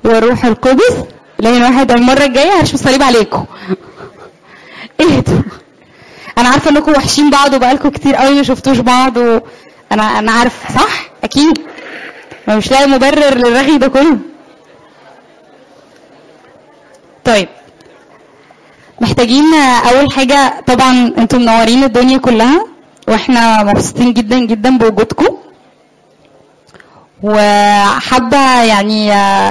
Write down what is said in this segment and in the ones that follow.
والروح القدس لين واحد المرة الجاية هرش الصليب عليكم اهدوا انا عارفة انكم وحشين بعض وبقالكم كتير قوي ما شفتوش بعض و... انا انا عارفة صح اكيد ما مش لاقي مبرر للرغي ده كله طيب محتاجين اول حاجة طبعا انتم منورين الدنيا كلها واحنا مبسوطين جدا جدا بوجودكم وحابة يعني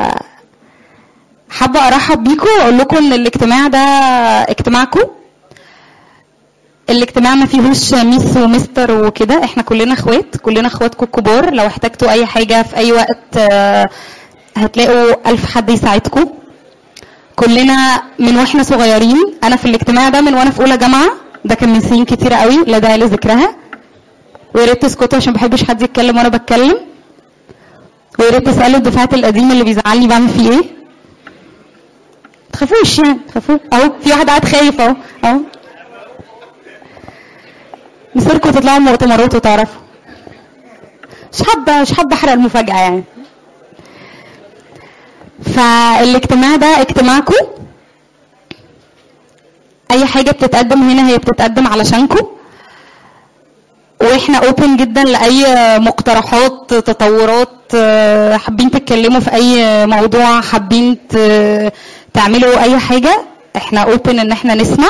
حابة ارحب بيكم واقول لكم ان الاجتماع ده اجتماعكم الاجتماع ما فيهوش ميس ومستر وكده احنا كلنا اخوات كلنا اخواتكم الكبار لو احتجتوا اي حاجة في اي وقت هتلاقوا الف حد يساعدكم كلنا من واحنا صغيرين انا في الاجتماع ده من وانا في اولى جامعه ده كان من سنين كتيره قوي لا داعي لذكرها ويا ريت تسكتوا عشان ما بحبش حد يتكلم وانا بتكلم ويا ريت تسالوا الدفعات القديمه اللي بيزعلني بعمل فيه ايه تخافوش يعني تخافوا اهو في واحد قاعد خايف اهو اهو مصيركم تطلعوا مؤتمرات وتعرفوا مش حابه مش حابه احرق المفاجاه يعني فالاجتماع ده اجتماعكم اي حاجه بتتقدم هنا هي بتتقدم علشانكم واحنا اوبن جدا لاي مقترحات تطورات حابين تتكلموا في اي موضوع حابين تعملوا اي حاجه احنا اوبن ان احنا نسمع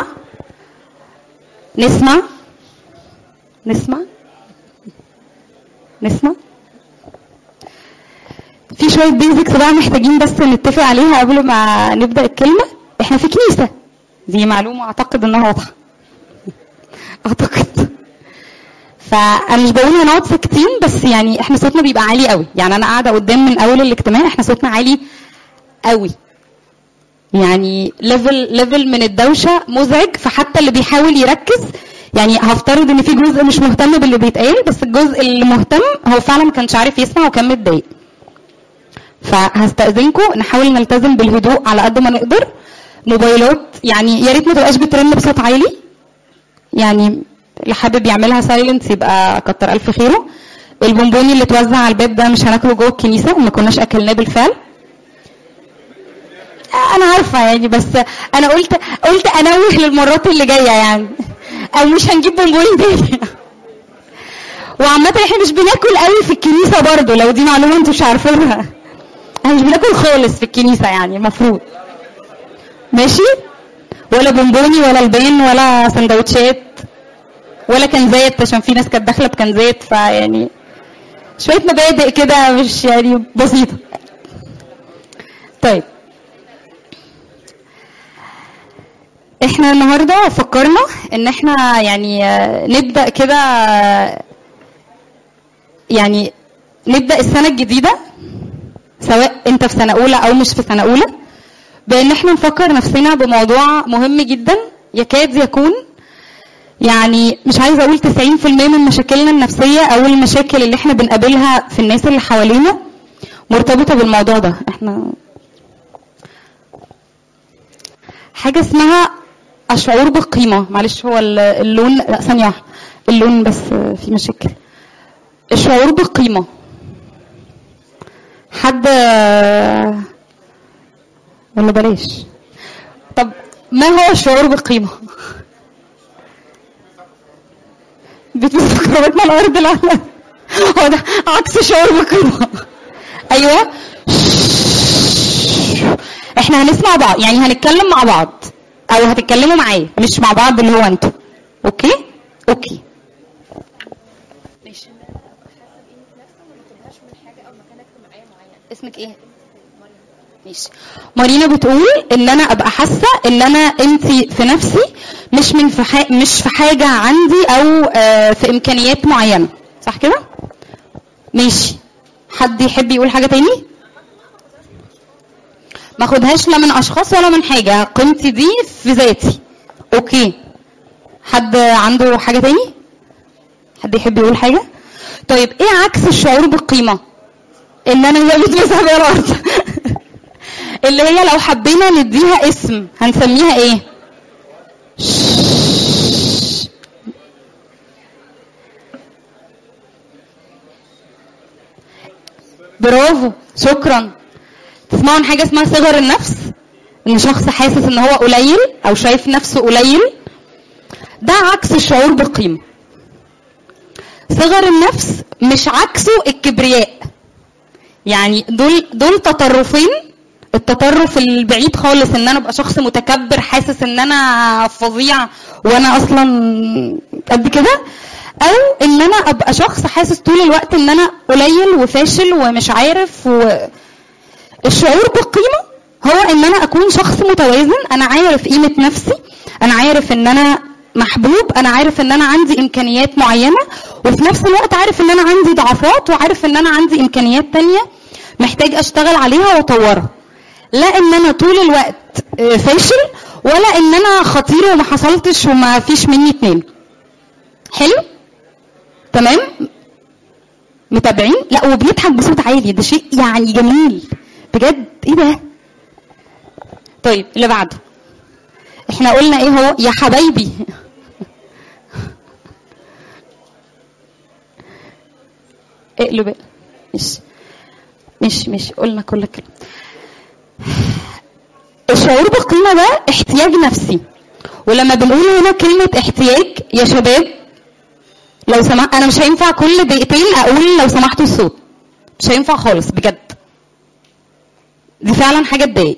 نسمع نسمع نسمع في شويه بيزكس بقى محتاجين بس نتفق عليها قبل ما نبدا الكلمه احنا في كنيسه دي معلومه اعتقد انها واضحه اعتقد فانا مش بقول هنقعد ساكتين بس يعني احنا صوتنا بيبقى عالي قوي يعني انا قاعده قدام من اول الاجتماع احنا صوتنا عالي قوي يعني ليفل ليفل من الدوشه مزعج فحتى اللي بيحاول يركز يعني هفترض ان في جزء مش مهتم باللي بيتقال بس الجزء اللي مهتم هو فعلا ما كانش عارف يسمع وكان متضايق فهستأذنكم نحاول نلتزم بالهدوء على قد ما نقدر موبايلات يعني يا ريت ما تبقاش بترن بصوت عالي يعني اللي حابب يعملها سايلنت يبقى كتر الف خيره البونبوني اللي اتوزع على الباب ده مش هناكله جوه الكنيسه وما كناش اكلناه بالفعل انا عارفه يعني بس انا قلت قلت انوه للمرات اللي جايه يعني او مش هنجيب بونبوني تاني وعامة احنا مش بناكل قوي في الكنيسة برضو لو دي معلومة انتوا مش عارفينها احنا مش بناكل خالص في الكنيسة يعني المفروض ماشي ولا بونبوني ولا البان ولا سندوتشات ولا كنزات عشان في ناس كانت داخله بكنزات فيعني شويه مبادئ كده مش يعني بسيطه طيب احنا النهارده فكرنا ان احنا يعني نبدا كده يعني نبدا السنه الجديده سواء انت في سنه اولى او مش في سنه اولى بان احنا نفكر نفسنا بموضوع مهم جدا يكاد يكون يعني مش عايزه اقول 90% من مشاكلنا النفسيه او المشاكل اللي احنا بنقابلها في الناس اللي حوالينا مرتبطه بالموضوع ده احنا حاجه اسمها الشعور بالقيمه معلش هو اللون لا ثانيه واحده اللون بس في مشاكل الشعور بالقيمه حد ولا بلاش طب ما هو الشعور بالقيمه بتمسك كرامتنا الارض لا لا هو ده عكس الشعور بالقيمه ايوه احنا هنسمع بعض يعني هنتكلم مع بعض او هتتكلموا معايا مش مع بعض اللي هو انتوا اوكي اوكي ماشي اسمك ايه ماشي مارينا بتقول ان انا ابقى حاسه ان انا انت في نفسي مش من في حاجة مش في حاجه عندي او آه في امكانيات معينه صح كده ماشي حد يحب يقول حاجه تاني ما اخدهاش لا من اشخاص ولا من حاجه قيمتي دي في ذاتي اوكي حد عنده حاجه تاني حد يحب يقول حاجه طيب ايه عكس الشعور بالقيمه ان انا هي بتمسح بيها الارض اللي هي لو حبينا نديها اسم هنسميها ايه برافو شكرا تسمعوا عن حاجه اسمها صغر النفس ان شخص حاسس ان هو قليل او شايف نفسه قليل ده عكس الشعور بالقيمه صغر النفس مش عكسه الكبرياء يعني دول دول تطرفين التطرف البعيد خالص ان انا ابقى شخص متكبر حاسس ان انا فظيع وانا اصلا قد كده او ان انا ابقى شخص حاسس طول الوقت ان انا قليل وفاشل ومش عارف و... الشعور بالقيمه هو ان انا اكون شخص متوازن انا عارف قيمه نفسي انا عارف ان انا محبوب انا عارف ان انا عندي امكانيات معينه وفي نفس الوقت عارف ان انا عندي ضعفات وعارف ان انا عندي امكانيات تانية محتاج اشتغل عليها واطورها لا ان انا طول الوقت آه، فاشل ولا ان انا خطير وما حصلتش وما فيش مني اتنين حلو تمام متابعين لا وبيضحك بصوت عالي ده شيء يعني جميل بجد ايه ده طيب اللي بعده احنا قلنا ايه هو يا حبايبي اقلب مش مش مش قلنا كل كلام الشعور بالقيمه ده احتياج نفسي ولما بنقول هنا كلمه احتياج يا شباب لو سمحت انا مش هينفع كل دقيقتين اقول لو سمحتوا الصوت مش هينفع خالص بجد دي فعلا حاجه تضايق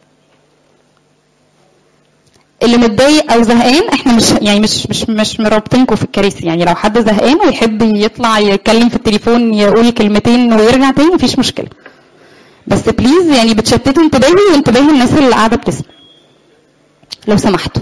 اللي متضايق او زهقان احنا مش يعني مش مش مش مرابطينكم في الكراسي يعني لو حد زهقان ويحب يطلع يتكلم في التليفون يقول كلمتين ويرجع تاني مفيش مشكله بس بليز يعني بتشتتوا انتباهي وانتباه الناس اللي قاعده بتسمع لو سمحتوا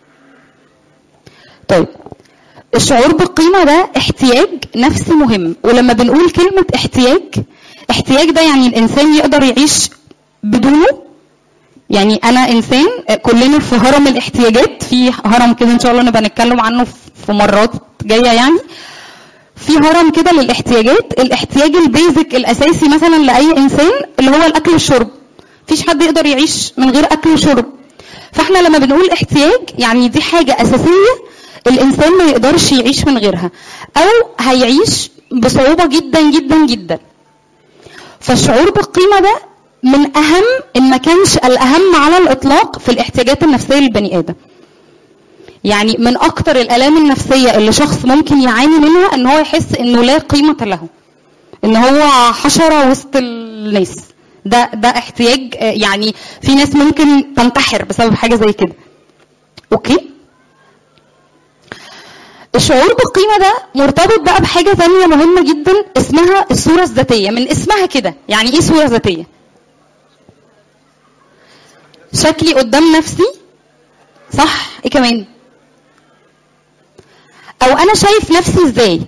طيب الشعور بالقيمة ده احتياج نفسي مهم ولما بنقول كلمة احتياج احتياج ده يعني الإنسان يقدر يعيش بدونه يعني أنا إنسان كلنا في هرم الاحتياجات في هرم كده إن شاء الله نبقى نتكلم عنه في مرات جاية يعني في هرم كده للاحتياجات الاحتياج البيزك الأساسي مثلا لأي إنسان اللي هو الأكل والشرب مفيش حد يقدر يعيش من غير أكل وشرب فاحنا لما بنقول احتياج يعني دي حاجة أساسية الانسان ما يقدرش يعيش من غيرها او هيعيش بصعوبه جدا جدا جدا فالشعور بالقيمه ده من اهم ان ما كانش الاهم على الاطلاق في الاحتياجات النفسيه للبني ادم يعني من اكتر الالام النفسيه اللي شخص ممكن يعاني منها ان هو يحس انه لا قيمه له ان هو حشره وسط الناس ده ده احتياج يعني في ناس ممكن تنتحر بسبب حاجه زي كده اوكي الشعور بالقيمه ده مرتبط بقى بحاجه ثانيه مهمه جدا اسمها الصوره الذاتيه من اسمها كده يعني ايه صوره ذاتيه شكلي قدام نفسي صح ايه كمان او انا شايف نفسي ازاي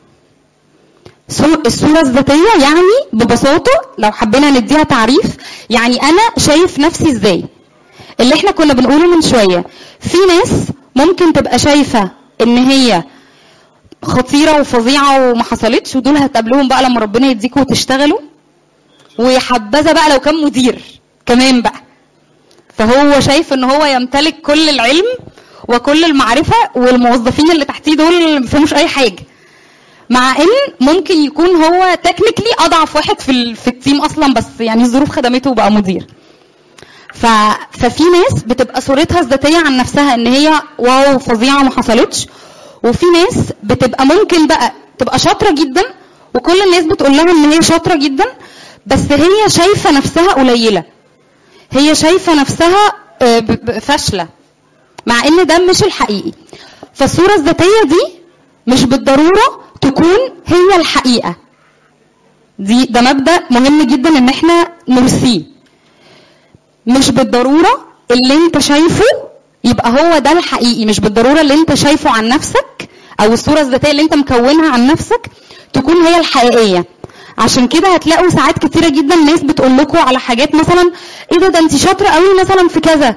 الصورة الذاتية يعني ببساطة لو حبينا نديها تعريف يعني أنا شايف نفسي إزاي اللي احنا كنا بنقوله من شوية في ناس ممكن تبقى شايفة ان هي خطيره وفظيعه وما حصلتش ودول هتقابلوهم بقى لما ربنا يديكوا وتشتغلوا ويحبذا بقى لو كان مدير كمان بقى فهو شايف ان هو يمتلك كل العلم وكل المعرفه والموظفين اللي تحتيه دول ما فيهمش اي حاجه مع ان ممكن يكون هو تكنيكلي اضعف واحد في في التيم اصلا بس يعني الظروف خدمته وبقى مدير ف... ففي ناس بتبقى صورتها الذاتيه عن نفسها ان هي واو فظيعه وما حصلتش وفي ناس بتبقى ممكن بقى تبقى شاطره جدا وكل الناس بتقول لها ان هي شاطره جدا بس هي شايفه نفسها قليله هي شايفه نفسها فاشله مع ان ده مش الحقيقي فالصوره الذاتيه دي مش بالضروره تكون هي الحقيقه دي ده مبدا مهم جدا ان احنا نرسيه مش بالضروره اللي انت شايفه يبقى هو ده الحقيقي مش بالضروره اللي انت شايفه عن نفسك او الصوره الذاتيه اللي انت مكونها عن نفسك تكون هي الحقيقيه عشان كده هتلاقوا ساعات كتيره جدا ناس بتقول لكم على حاجات مثلا ايه ده ده انت شاطره قوي مثلا في كذا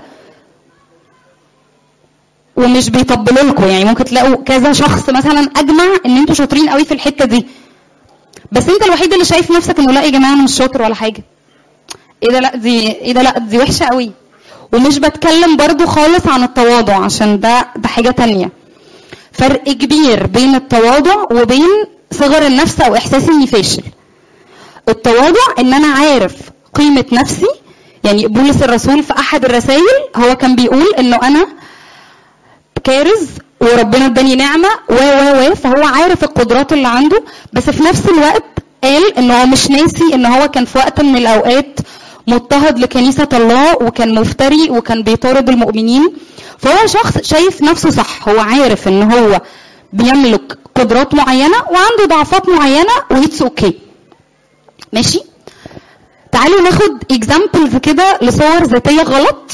ومش بيطبلوا لكم يعني ممكن تلاقوا كذا شخص مثلا اجمع ان انتوا شاطرين قوي في الحته دي بس انت الوحيد اللي شايف نفسك انه لا يا جماعه انا مش شاطر ولا حاجه ايه ده لا دي ايه ده لا دي وحشه قوي ومش بتكلم برضو خالص عن التواضع عشان ده ده حاجه تانية فرق كبير بين التواضع وبين صغر النفس او احساس اني فاشل التواضع ان انا عارف قيمه نفسي يعني بولس الرسول في احد الرسائل هو كان بيقول انه انا كارز وربنا اداني نعمه و و و فهو عارف القدرات اللي عنده بس في نفس الوقت قال ان هو مش ناسي ان هو كان في وقت من الاوقات مضطهد لكنيسه الله وكان مفتري وكان بيطارد المؤمنين فهو شخص شايف نفسه صح هو عارف ان هو بيملك قدرات معينه وعنده ضعفات معينه ويتس اوكي okay. ماشي تعالوا ناخد اكزامبلز كده لصور ذاتيه غلط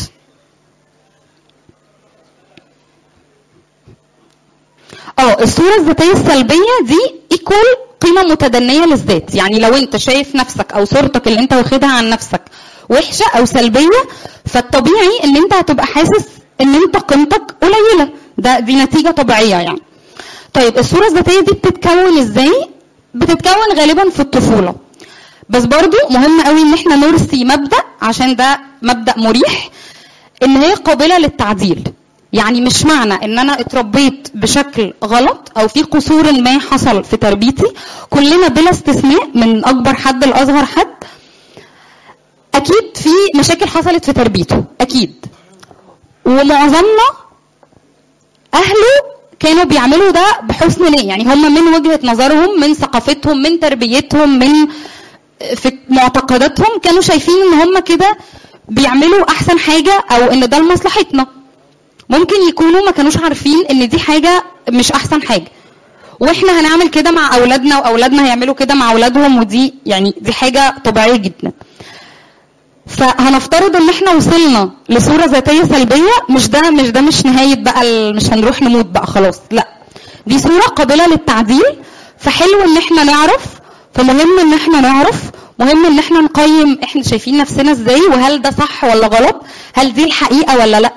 اه الصوره الذاتيه السلبيه دي ايكوال قيمه متدنيه للذات يعني لو انت شايف نفسك او صورتك اللي انت واخدها عن نفسك وحشه او سلبيه فالطبيعي ان انت هتبقى حاسس ان انت قيمتك قليله ده دي نتيجه طبيعيه يعني طيب الصوره الذاتيه دي بتتكون ازاي بتتكون غالبا في الطفوله بس برضو مهم قوي ان احنا نرسي مبدا عشان ده مبدا مريح ان هي قابله للتعديل يعني مش معنى ان انا اتربيت بشكل غلط او في قصور ما حصل في تربيتي كلنا بلا استثناء من اكبر حد لاصغر حد اكيد في مشاكل حصلت في تربيته اكيد ومعظمنا اهله كانوا بيعملوا ده بحسن نيه يعني هم من وجهه نظرهم من ثقافتهم من تربيتهم من في معتقداتهم كانوا شايفين ان هم كده بيعملوا احسن حاجه او ان ده لمصلحتنا ممكن يكونوا ما كانوش عارفين ان دي حاجه مش احسن حاجه واحنا هنعمل كده مع اولادنا واولادنا هيعملوا كده مع اولادهم ودي يعني دي حاجه طبيعيه جدا فهنفترض ان احنا وصلنا لصوره ذاتيه سلبيه مش ده مش ده مش نهايه بقى مش هنروح نموت بقى خلاص لا دي صوره قابله للتعديل فحلو ان احنا نعرف فمهم ان احنا نعرف مهم ان احنا نقيم احنا شايفين نفسنا ازاي وهل ده صح ولا غلط هل دي الحقيقه ولا لا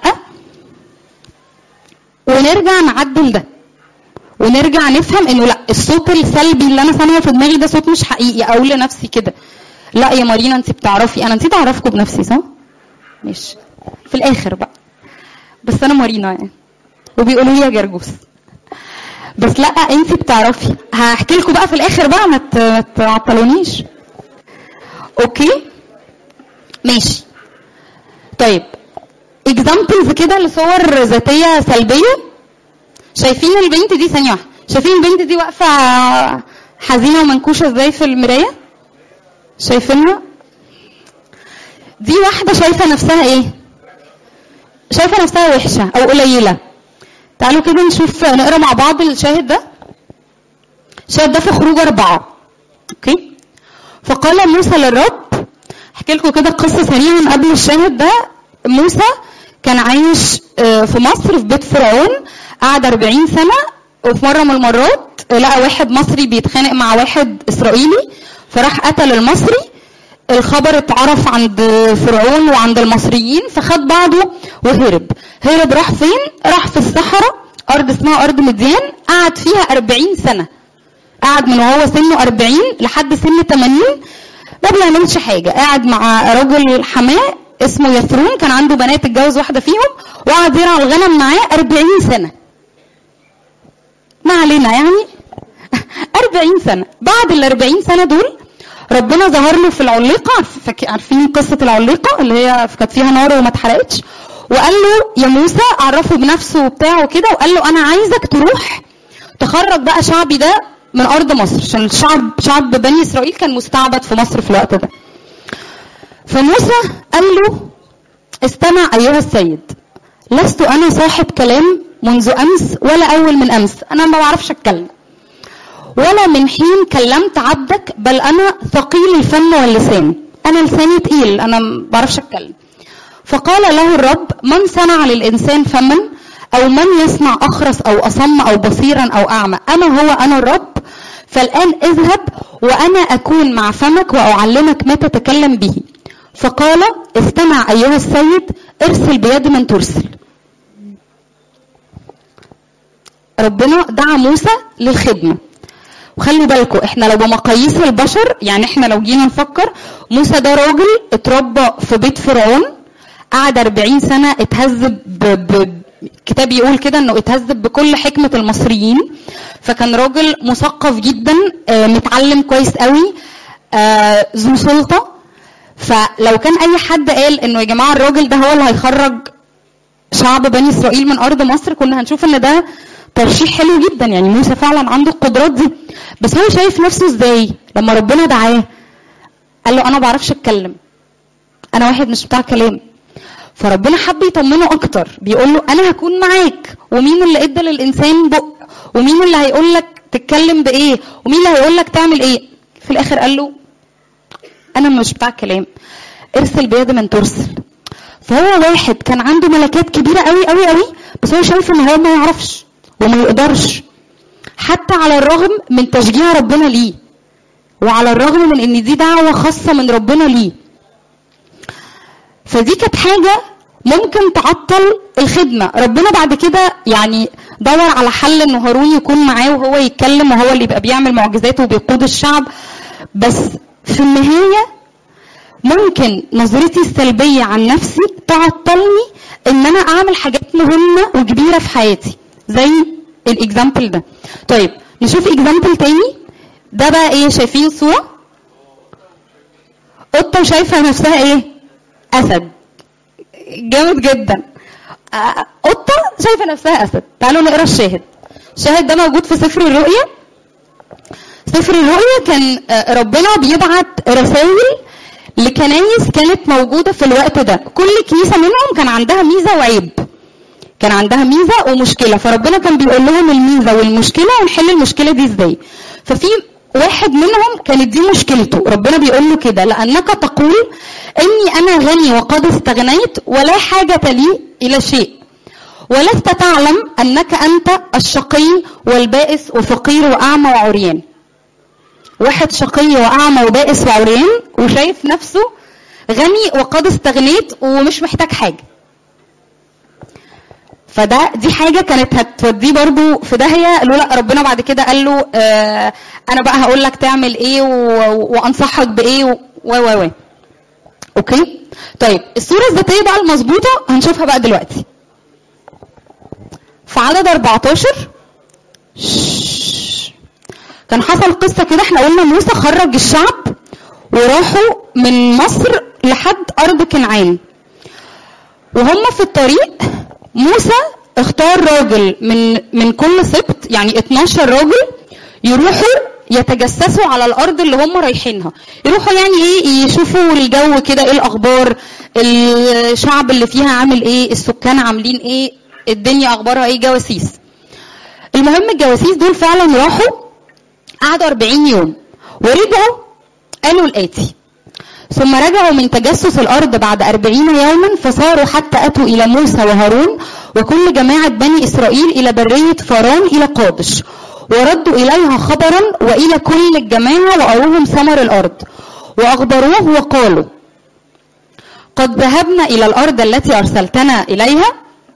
ونرجع نعدل ده ونرجع نفهم انه لا الصوت السلبي اللي انا سامعه في دماغي ده صوت مش حقيقي اقول لنفسي كده لا يا مارينا انت بتعرفي انا نسيت اعرفكم بنفسي صح ماشي في الاخر بقى بس انا مارينا يعني وبيقولوا لي يا جرجوس بس لا انت بتعرفي هحكي لكم بقى في الاخر بقى ما تعطلونيش اوكي ماشي طيب اكزامبلز كده لصور ذاتيه سلبيه شايفين البنت دي ثانيه واحده شايفين البنت دي واقفه حزينه ومنكوشه ازاي في المرايه شايفينها دي واحده شايفه نفسها ايه شايفه نفسها وحشه او قليله تعالوا كده نشوف نقرا مع بعض الشاهد ده الشاهد ده في خروج أربعة أوكي فقال موسى للرب احكي لكم كده قصة سريعا قبل الشاهد ده موسى كان عايش في مصر في بيت فرعون قعد 40 سنة وفي مرة من المرات لقى واحد مصري بيتخانق مع واحد إسرائيلي فراح قتل المصري الخبر اتعرف عند فرعون وعند المصريين فخد بعضه وهرب هرب راح فين راح في الصحراء ارض اسمها ارض مديان قعد فيها 40 سنه قعد من وهو سنه 40 لحد سن 80 ما بيعملش حاجه قاعد مع رجل حماه اسمه يثرون كان عنده بنات اتجوز واحده فيهم وقعد يرعى الغنم معاه 40 سنه ما علينا يعني 40 سنه بعد ال 40 سنه دول ربنا ظهر له في العليقه عارفين قصه العليقه اللي هي كانت فيها نار وما اتحرقتش وقال له يا موسى عرفه بنفسه وبتاعه كده وقال له انا عايزك تروح تخرج بقى شعبي ده من ارض مصر عشان الشعب شعب بني اسرائيل كان مستعبد في مصر في الوقت ده فموسى قال له استمع ايها السيد لست انا صاحب كلام منذ امس ولا اول من امس انا ما بعرفش اتكلم ولا من حين كلمت عبدك بل انا ثقيل الفم واللسان انا لساني تقيل انا ما بعرفش اتكلم فقال له الرب من صنع للانسان فما او من يسمع اخرس او اصم او بصيرا او اعمى انا هو انا الرب فالان اذهب وانا اكون مع فمك واعلمك ما تتكلم به فقال استمع ايها السيد ارسل بيد من ترسل ربنا دعا موسى للخدمه وخلي بالكم احنا لو بمقاييس البشر يعني احنا لو جينا نفكر موسى ده راجل اتربى في بيت فرعون قعد 40 سنه اتهز ب... ب... الكتاب يقول كده انه اتهز بكل حكمه المصريين فكان راجل مثقف جدا آه، متعلم كويس قوي آه، ذو سلطه فلو كان اي حد قال انه يا جماعه الراجل ده هو اللي هيخرج شعب بني اسرائيل من ارض مصر كنا هنشوف ان ده ترشيح حلو جدا يعني موسى فعلا عنده القدرات دي بس هو شايف نفسه ازاي لما ربنا دعاه قال له انا ما بعرفش اتكلم انا واحد مش بتاع كلام فربنا حب يطمنه اكتر بيقول له انا هكون معاك ومين اللي ادى للانسان بق ومين اللي هيقول لك تتكلم بايه ومين اللي هيقول لك تعمل ايه في الاخر قال له انا مش بتاع كلام ارسل بيد من ترسل فهو واحد كان عنده ملكات كبيره قوي قوي قوي بس هو شايف ان هو ما يعرفش وما يقدرش حتى على الرغم من تشجيع ربنا ليه وعلى الرغم من ان دي دعوه خاصه من ربنا ليه فدي كانت حاجه ممكن تعطل الخدمه ربنا بعد كده يعني دور على حل ان هارون يكون معاه وهو يتكلم وهو اللي يبقى بيعمل معجزات وبيقود الشعب بس في النهايه ممكن نظرتي السلبيه عن نفسي تعطلني ان انا اعمل حاجات مهمه وكبيره في حياتي زي الاكزامبل ده طيب نشوف اكزامبل تاني ده بقى ايه شايفين الصوره قطه وشايفه نفسها ايه اسد جامد جدا آه، قطه شايفه نفسها اسد تعالوا نقرا الشاهد الشاهد ده موجود في سفر الرؤيا سفر الرؤيا كان آه، ربنا بيبعت رسائل لكنايس كانت موجوده في الوقت ده كل كنيسه منهم كان عندها ميزه وعيب كان عندها ميزه ومشكله فربنا كان بيقول لهم الميزه والمشكله ونحل المشكله دي ازاي ففي واحد منهم كانت دي مشكلته ربنا بيقول له كده لانك تقول اني انا غني وقد استغنيت ولا حاجه لي الى شيء ولست تعلم انك انت الشقي والبائس وفقير واعمى وعريان واحد شقي واعمى وبائس وعريان وشايف نفسه غني وقد استغنيت ومش محتاج حاجه فده دي حاجه كانت هتوديه برضو في داهيه قالوا لا ربنا بعد كده قال له آه انا بقى هقول لك تعمل ايه و- وانصحك بايه و و و اوكي طيب الصوره الذاتيه بقى المظبوطه هنشوفها بقى دلوقتي في عدد 14 شش. كان حصل قصه كده احنا قلنا موسى خرج الشعب وراحوا من مصر لحد ارض كنعان وهم في الطريق موسى اختار راجل من من كل سبط يعني 12 راجل يروحوا يتجسسوا على الارض اللي هم رايحينها يروحوا يعني ايه يشوفوا الجو كده ايه الاخبار الشعب اللي فيها عامل ايه السكان عاملين ايه الدنيا اخبارها ايه جواسيس المهم الجواسيس دول فعلا راحوا قعدوا 40 يوم ورجعوا قالوا الاتي ثم رجعوا من تجسس الأرض بعد أربعين يوما فصاروا حتى أتوا إلى موسى وهارون وكل جماعة بني إسرائيل إلى برية فاران إلى قادش وردوا إليها خبرا وإلى كل الجماعة وأروهم ثمر الأرض وأخبروه وقالوا قد ذهبنا إلى الأرض التي أرسلتنا إليها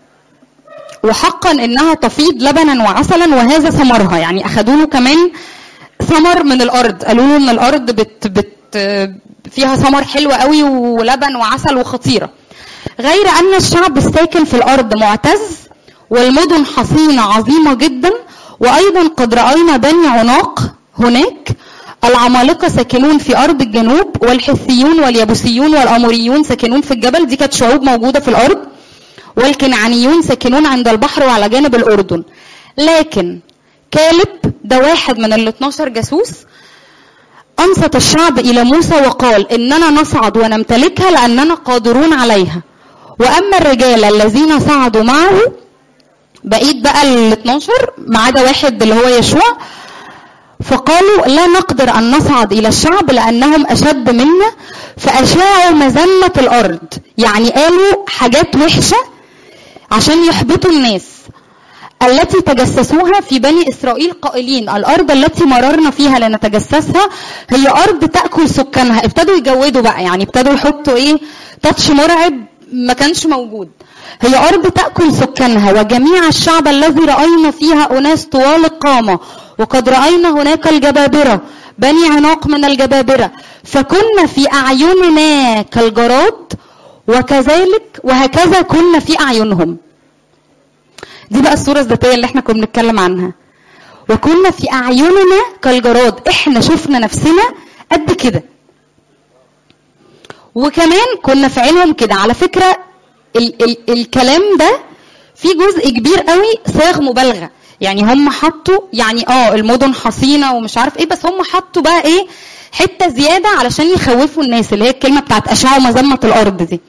وحقا إنها تفيض لبنا وعسلا وهذا ثمرها يعني أخذوا له كمان ثمر من الأرض قالوا له إن الأرض بت بت فيها ثمر حلو قوي ولبن وعسل وخطيرة غير أن الشعب الساكن في الأرض معتز والمدن حصينة عظيمة جدا وأيضا قد رأينا بني عناق هناك العمالقة ساكنون في أرض الجنوب والحثيون واليبوسيون والأموريون ساكنون في الجبل دي كانت شعوب موجودة في الأرض والكنعانيون ساكنون عند البحر وعلى جانب الأردن لكن كالب ده واحد من ال 12 جاسوس أنصت الشعب إلى موسى وقال إننا نصعد ونمتلكها لأننا قادرون عليها وأما الرجال الذين صعدوا معه بقيت بقى ال 12 ما عدا واحد اللي هو يشوع فقالوا لا نقدر أن نصعد إلى الشعب لأنهم أشد منا فأشاعوا مذمة الأرض يعني قالوا حاجات وحشة عشان يحبطوا الناس التي تجسسوها في بني إسرائيل قائلين الأرض التي مررنا فيها لنتجسسها هي أرض تأكل سكانها ابتدوا يجودوا بقى يعني ابتدوا يحطوا إيه تاتش مرعب ما كانش موجود هي أرض تأكل سكانها وجميع الشعب الذي رأينا فيها أناس طوال القامة وقد رأينا هناك الجبابرة بني عناق من الجبابرة فكنا في أعيننا كالجراد وكذلك وهكذا كنا في أعينهم دي بقى الصورة الذاتية اللي احنا كنا بنتكلم عنها وكنا في أعيننا كالجراد احنا شفنا نفسنا قد كده وكمان كنا في عينهم كده على فكره ال ال الكلام ده في جزء كبير قوي صيغ مبالغه يعني هم حطوا يعني اه المدن حصينه ومش عارف ايه بس هم حطوا بقى ايه حته زياده علشان يخوفوا الناس اللي هي الكلمه بتاعت اشعه مذمه الارض دي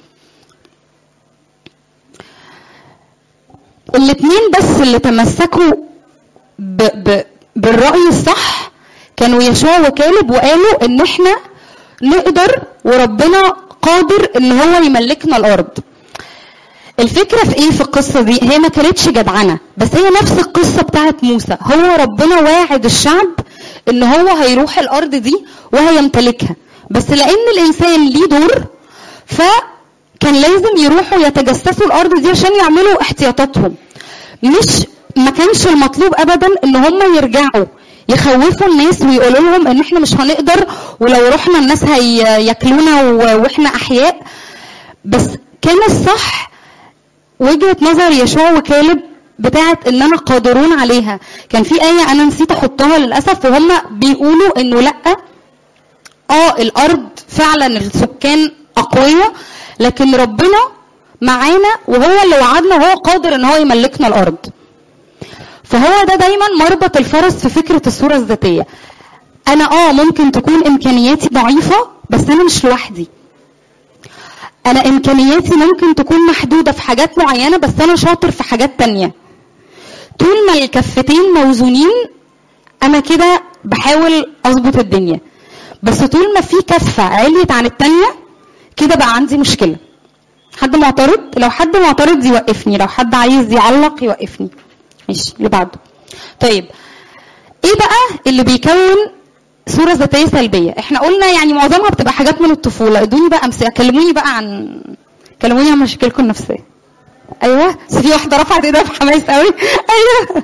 الاثنين بس اللي تمسكوا ب ب بالرأي الصح كانوا يشوع وكالب وقالوا ان احنا نقدر وربنا قادر ان هو يملكنا الارض الفكرة في ايه في القصة دي هي ما كانتش جدعنة بس هي نفس القصة بتاعت موسى هو ربنا واعد الشعب ان هو هيروح الارض دي وهيمتلكها بس لان الانسان ليه دور فكان لازم يروحوا يتجسسوا الارض دي عشان يعملوا احتياطاتهم مش ما كانش المطلوب ابدا ان هم يرجعوا يخوفوا الناس ويقولوا لهم ان احنا مش هنقدر ولو رحنا الناس هياكلونا واحنا احياء بس كان الصح وجهه نظر يشوع وكالب بتاعت اننا قادرون عليها كان في ايه انا نسيت احطها للاسف وهم بيقولوا انه لا اه الارض فعلا السكان اقوياء لكن ربنا معانا وهو اللي وعدنا وهو قادر ان هو يملكنا الارض فهو ده دايما مربط الفرس في فكره الصوره الذاتيه انا اه ممكن تكون امكانياتي ضعيفه بس انا مش لوحدي انا امكانياتي ممكن تكون محدوده في حاجات معينه بس انا شاطر في حاجات تانية طول ما الكفتين موزونين انا كده بحاول اظبط الدنيا بس طول ما في كفه عليت عن التانية كده بقى عندي مشكله حد معترض لو حد معترض يوقفني لو حد عايز يعلق يوقفني ماشي اللي بعده طيب ايه بقى اللي بيكون صوره ذاتيه سلبيه احنا قلنا يعني معظمها بتبقى حاجات من الطفوله ادوني بقى امثله كلموني بقى عن كلموني عن مشاكلكم النفسيه ايوه بس في واحده رفعت ايدها بحماس قوي ايوه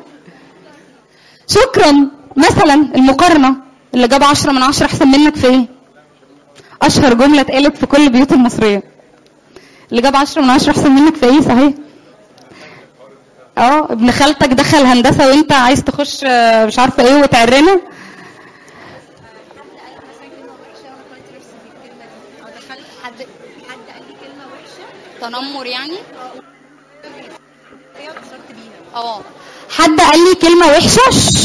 شكرا مثلا المقارنه اللي جاب عشرة من عشرة احسن منك في ايه اشهر جمله اتقالت في كل البيوت المصريه اللي جاب عشرة من عشرة احسن منك في ايه صحيح اه ابن خالتك دخل هندسه وانت عايز تخش مش عارفه ايه وتعرنا حد حد قال لي كلمه وحشه تنمر يعني هي اتأثرت بيها اه حد قال لي كلمه وحشه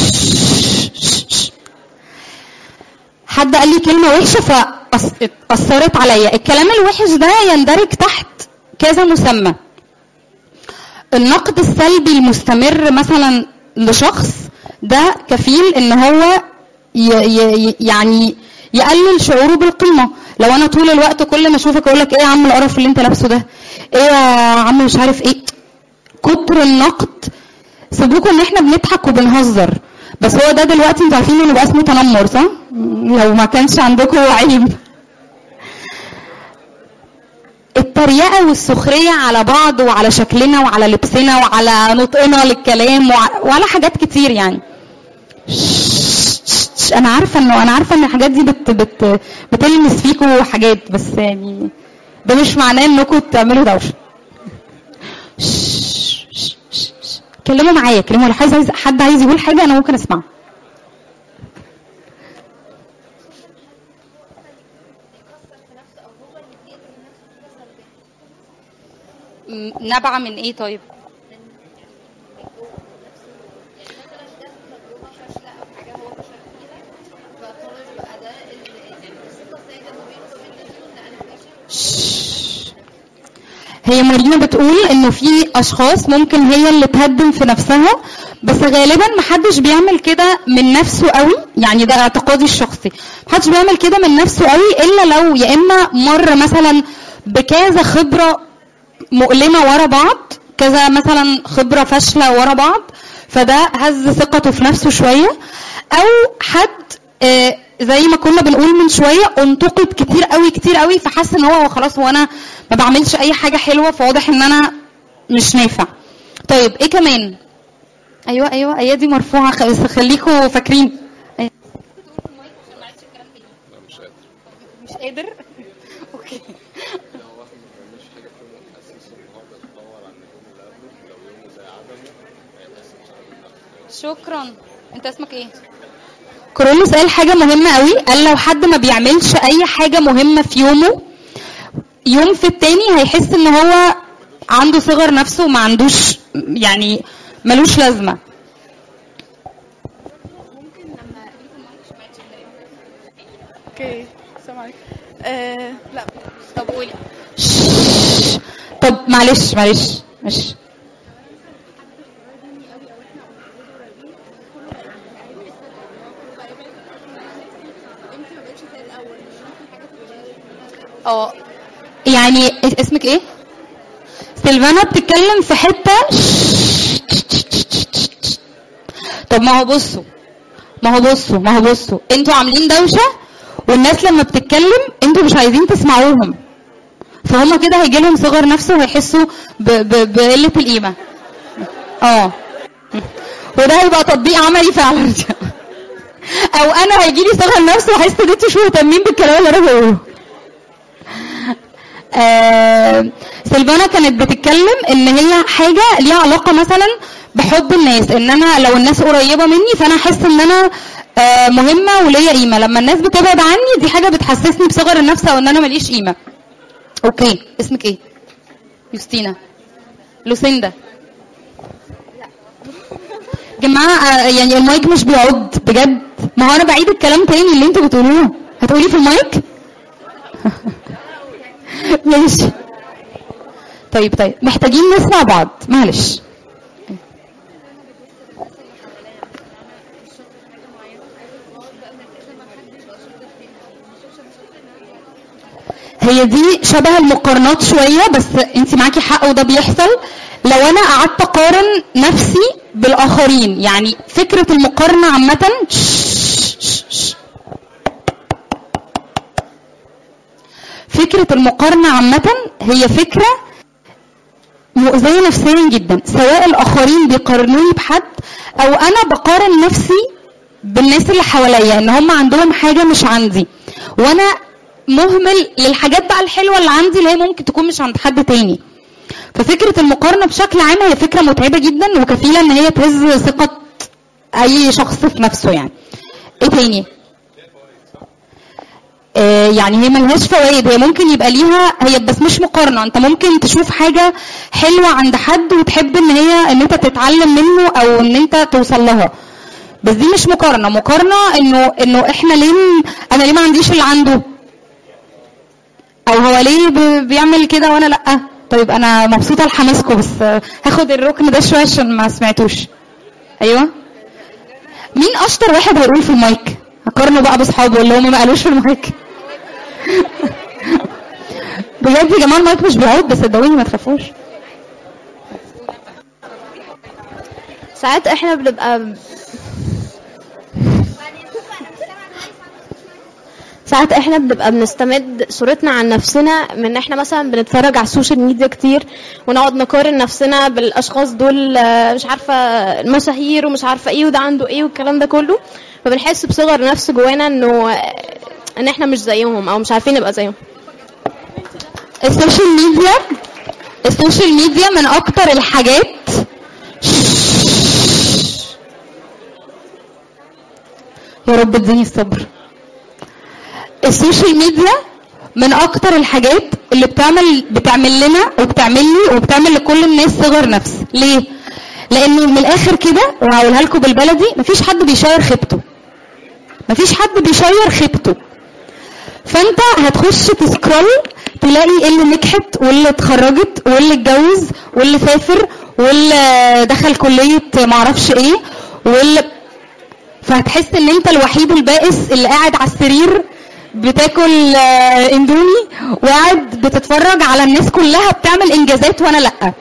حد قال لي كلمه وحشه فاثرت عليا الكلام الوحش ده يندرج تحت كذا مسمى النقد السلبي المستمر مثلا لشخص ده كفيل ان هو ي ي يعني يقلل شعوره بالقيمه لو انا طول الوقت كل ما اشوفك اقول لك ايه يا عم القرف اللي انت لابسه ده ايه يا عم مش عارف ايه كتر النقد سيبوكوا ان احنا بنضحك وبنهزر بس هو ده دلوقتي انتوا عارفين انه بقى اسمه تنمر صح لو ما كانش عندكم عيب التريقه والسخريه على بعض وعلى شكلنا وعلى لبسنا وعلى نطقنا للكلام وعلى حاجات كتير يعني انا عارفه انه انا عارفه ان الحاجات دي بت بت بتلمس فيكم حاجات بس يعني ده مش معناه انكم تعملوا دوشه كلموا معايا كلموا لو عايز حد عايز يقول حاجه انا ممكن اسمعه نبع من ايه طيب هي مارينا بتقول انه في اشخاص ممكن هي اللي تهدم في نفسها بس غالبا محدش بيعمل كده من نفسه قوي يعني ده اعتقادي الشخصي محدش بيعمل كده من نفسه قوي الا لو يا اما مر مثلا بكذا خبره مؤلمه ورا بعض كذا مثلا خبره فاشله ورا بعض فده هز ثقته في نفسه شويه او حد آه زي ما كنا بنقول من شويه انتقد كتير قوي كتير قوي فحس ان هو خلاص هو انا ما بعملش اي حاجه حلوه فواضح ان انا مش نافع طيب ايه كمان ايوه ايوه ايادي مرفوعه بس خليكم فاكرين أيوة. مش قادر اوكي شكرا انت اسمك ايه كورولوس قال حاجه مهمه قوي قال لو حد ما بيعملش اي حاجه مهمه في يومه يوم في التاني هيحس ان هو عنده صغر نفسه وما عندوش يعني ملوش لازمه ممكن لما ليكم ماتش ماتش اوكي السلام عليكم آه لا طب قولي شش. طب معلش معلش ماشي اه يعني اس- اسمك ايه سيلفانا بتتكلم في حته طب ما هو بصوا ما هو بصوا ما هو بصوا انتوا عاملين دوشه والناس لما بتتكلم انتوا مش عايزين تسمعوهم فهم كده هيجي لهم صغر نفسه وهيحسوا ب- ب- بقله القيمه اه وده هيبقى تطبيق عملي فعلا او انا هيجي لي صغر نفس واحس ان انتوا مش مهتمين بالكلام اللي انا بقوله آه، سيلفانا كانت بتتكلم ان هي حاجه ليها علاقه مثلا بحب الناس ان انا لو الناس قريبه مني فانا احس ان انا آه، مهمه وليا قيمه لما الناس بتبعد عني دي حاجه بتحسسني بصغر النفس او ان انا ماليش قيمه اوكي اسمك ايه يوستينا لوسيندا جماعه آه، يعني المايك مش بيعد بجد ما هو انا بعيد الكلام تاني اللي انتوا بتقولوه هتقولي في المايك ماشي طيب طيب محتاجين نسمع بعض معلش هي دي شبه المقارنات شوية بس انت معاكي حق وده بيحصل لو انا قعدت اقارن نفسي بالاخرين يعني فكرة المقارنة عامة فكرة المقارنة عامة هي فكرة مؤذية نفسيا جدا سواء الآخرين بيقارنوني بحد أو أنا بقارن نفسي بالناس اللي حواليا إن هم عندهم حاجة مش عندي وأنا مهمل للحاجات بقى الحلوة اللي عندي اللي هي ممكن تكون مش عند حد تاني ففكرة المقارنة بشكل عام هي فكرة متعبة جدا وكفيلة إن هي تهز ثقة أي شخص في نفسه يعني إيه تاني؟ آه، يعني هي ملهاش فوائد هي ممكن يبقى ليها هي بس مش مقارنه انت ممكن تشوف حاجه حلوه عند حد وتحب ان هي ان انت تتعلم منه او ان انت توصل لها بس دي مش مقارنه مقارنه انه انه احنا ليه م- انا ليه ما عنديش اللي عنده او هو ليه ب- بيعمل كده وانا لا طيب انا مبسوطه لحماسكم بس آه، هاخد الركن ده شويه عشان ما سمعتوش ايوه مين اشطر واحد هيقول في المايك هقارنه بقى باصحابه اللي هم ما قالوش في المايك بجد يا جماعه المايك مش بيعود بس صدقوني ما تخافوش ساعات احنا بنبقى ساعات احنا بنبقى بنستمد صورتنا عن نفسنا من ان احنا مثلا بنتفرج على السوشيال ميديا كتير ونقعد نقارن نفسنا بالاشخاص دول آه، مش عارفه المشاهير ومش عارفه ايه وده عنده ايه والكلام ده كله فبنحس بصغر نفس جوانا انه آه، ان احنا مش زيهم او مش عارفين نبقى زيهم السوشيال ميديا السوشيال ميديا من اكتر الحاجات يا رب اديني الصبر السوشيال ميديا من اكتر الحاجات اللي بتعمل بتعمل لنا وبتعمل لي وبتعمل لكل الناس صغر نفس ليه لانه من الاخر كده وهقولها لكم بالبلدي مفيش حد بيشير خيبته مفيش حد بيشير خيبته فانت هتخش تسكرول تلاقي إيه اللي نجحت واللي اتخرجت واللي اتجوز واللي سافر واللي دخل كلية معرفش ايه واللي فهتحس ان انت الوحيد البائس اللي قاعد على السرير بتاكل آه، اندومي وقاعد بتتفرج على الناس كلها بتعمل انجازات وانا لا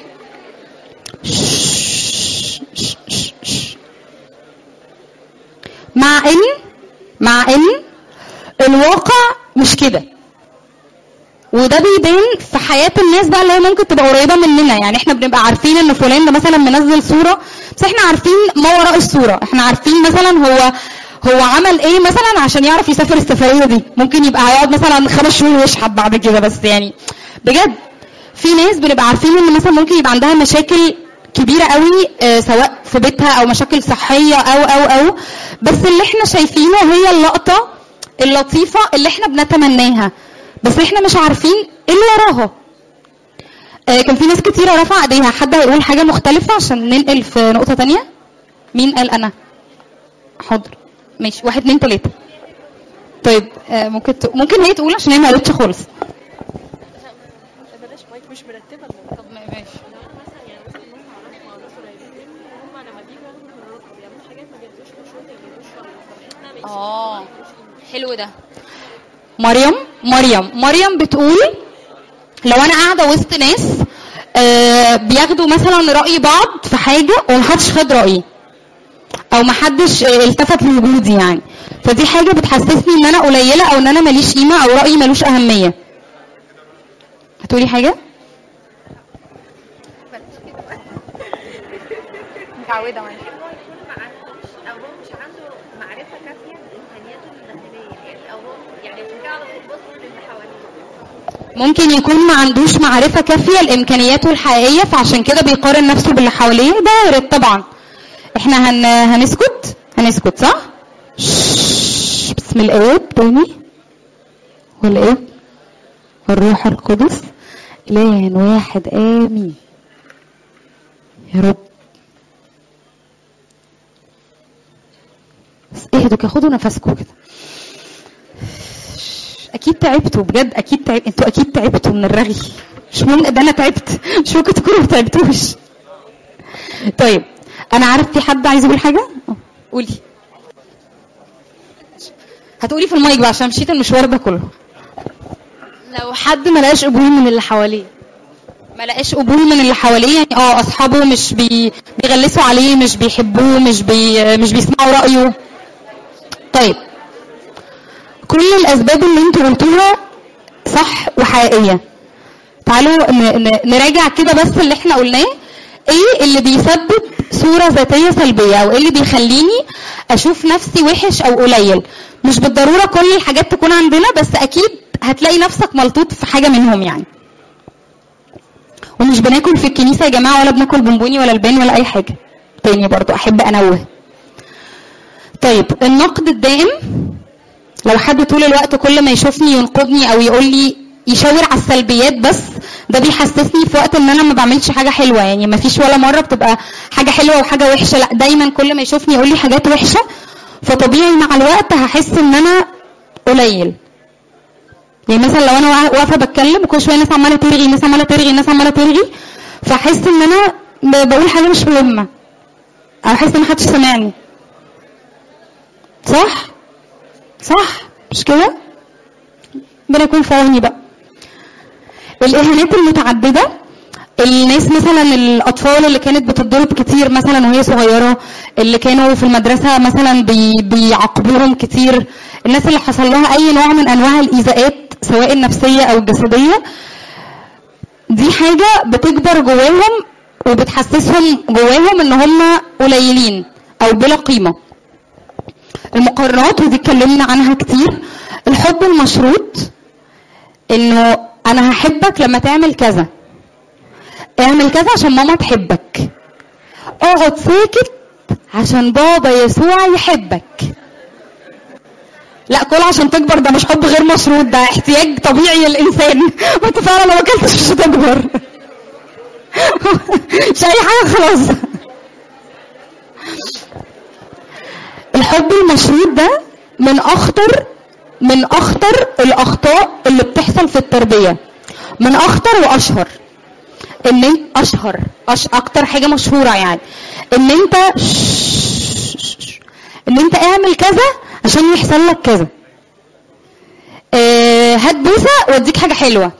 مع ان مع ان الواقع مش كده وده بيبان في حياة الناس بقى اللي هي ممكن تبقى قريبة مننا يعني احنا بنبقى عارفين ان فلان ده مثلا منزل صورة بس احنا عارفين ما وراء الصورة احنا عارفين مثلا هو هو عمل ايه مثلا عشان يعرف يسافر السفرية دي ممكن يبقى هيقعد مثلا خمس شهور ويشحت بعد كده بس يعني بجد في ناس بنبقى عارفين ان مثلا ممكن يبقى عندها مشاكل كبيرة قوي آه، سواء في بيتها او مشاكل صحية او او او بس اللي احنا شايفينه هي اللقطة اللطيفة اللي احنا بنتمناها بس احنا مش عارفين ايه اللي وراها آه كان في ناس كتيره رفع ايديها حد هيقول حاجه مختلفه عشان ننقل في نقطه تانية مين قال انا حاضر ماشي واحد اتنين تلاته طيب آه ممكن ت... ممكن هي تقول عشان هي ما قالتش خالص بلاش مايك مش مرتبه طب ماشي اه حلو ده مريم مريم مريم بتقول لو انا قاعده وسط ناس آه بياخدوا مثلا راي بعض في حاجه ومحدش خد رايي او محدش آه، التفت لوجودي يعني فدي حاجه بتحسسني ان انا قليله او ان انا ماليش قيمه او رايي ملوش اهميه هتقولي حاجه متعوده معاك او هو مش عنده معرفه كافيه بامكانياته الداخليه يعني او هو يعني عشان كده على طول بص للي حواليه ممكن يكون ما عندوش معرفة كافية لإمكانياته الحقيقية فعشان كده بيقارن نفسه باللي حواليه ده وارد طبعا احنا هن... هنسكت هنسكت صح؟ شش، بسم الآب تاني والآب والروح القدس إله واحد آمين يا رب بس اهدوا كده خدوا نفسكم كده اكيد تعبتوا بجد اكيد تعب... انتوا اكيد تعبتوا من الرغي مش ممكن ده انا تعبت مش ممكن تكونوا ما تعبتوش طيب انا عارف في حد عايز يقول حاجه آه، قولي هتقولي في المايك بقى عشان مشيت المشوار ده كله لو حد ما لقاش قبول من اللي حواليه ما لقاش قبول من اللي حواليه يعني اه اصحابه مش بي... بيغلسوا عليه مش بيحبوه مش بي... مش بيسمعوا رايه طيب كل الاسباب اللي انتوا قلتوها صح وحقيقيه تعالوا ن... ن... نراجع كده بس اللي احنا قلناه ايه اللي بيسبب صوره ذاتيه سلبيه او ايه اللي بيخليني اشوف نفسي وحش او قليل مش بالضروره كل الحاجات تكون عندنا بس اكيد هتلاقي نفسك ملطوط في حاجه منهم يعني ومش بناكل في الكنيسه يا جماعه ولا بناكل بونبوني ولا البان ولا اي حاجه تاني برضو احب انوه طيب النقد الدائم لو حد طول الوقت كل ما يشوفني ينقدني او يقول لي يشاور على السلبيات بس ده بيحسسني في وقت ان انا ما بعملش حاجه حلوه يعني ما فيش ولا مره بتبقى حاجه حلوه وحاجه وحشه لا دايما كل ما يشوفني يقول لي حاجات وحشه فطبيعي مع الوقت هحس ان انا قليل يعني مثلا لو انا واقفه بتكلم وكل شويه ناس عماله ترغي ناس عماله ترغي ناس عماله ترغي فاحس ان انا ب- بقول حاجه مش مهمه او احس ان محدش سامعني صح صح مش كده ربنا يكون في عوني بقى الاهانات المتعدده الناس مثلا الاطفال اللي كانت بتتضرب كتير مثلا وهي صغيره اللي كانوا في المدرسه مثلا بي بيعاقبوهم كتير الناس اللي حصل لها اي نوع من انواع الايذاءات سواء النفسيه او الجسديه دي حاجه بتكبر جواهم وبتحسسهم جواهم ان هم قليلين او بلا قيمه المقارنات ودي اتكلمنا عنها كتير الحب المشروط انه انا هحبك لما تعمل كذا اعمل كذا عشان ماما تحبك اقعد ساكت عشان بابا يسوع يحبك لا كل عشان تكبر ده مش حب غير مشروط ده احتياج طبيعي للانسان وانت فعلا لو ما اكلتش مش هتكبر مش اي حاجه خلاص الحب المشروط ده من اخطر من اخطر الاخطاء اللي بتحصل في التربيه من اخطر واشهر ان انت اشهر أش... اكتر حاجه مشهوره يعني ان انت ان انت اعمل كذا عشان يحصل لك كذا آه هات بوسه واديك حاجه حلوه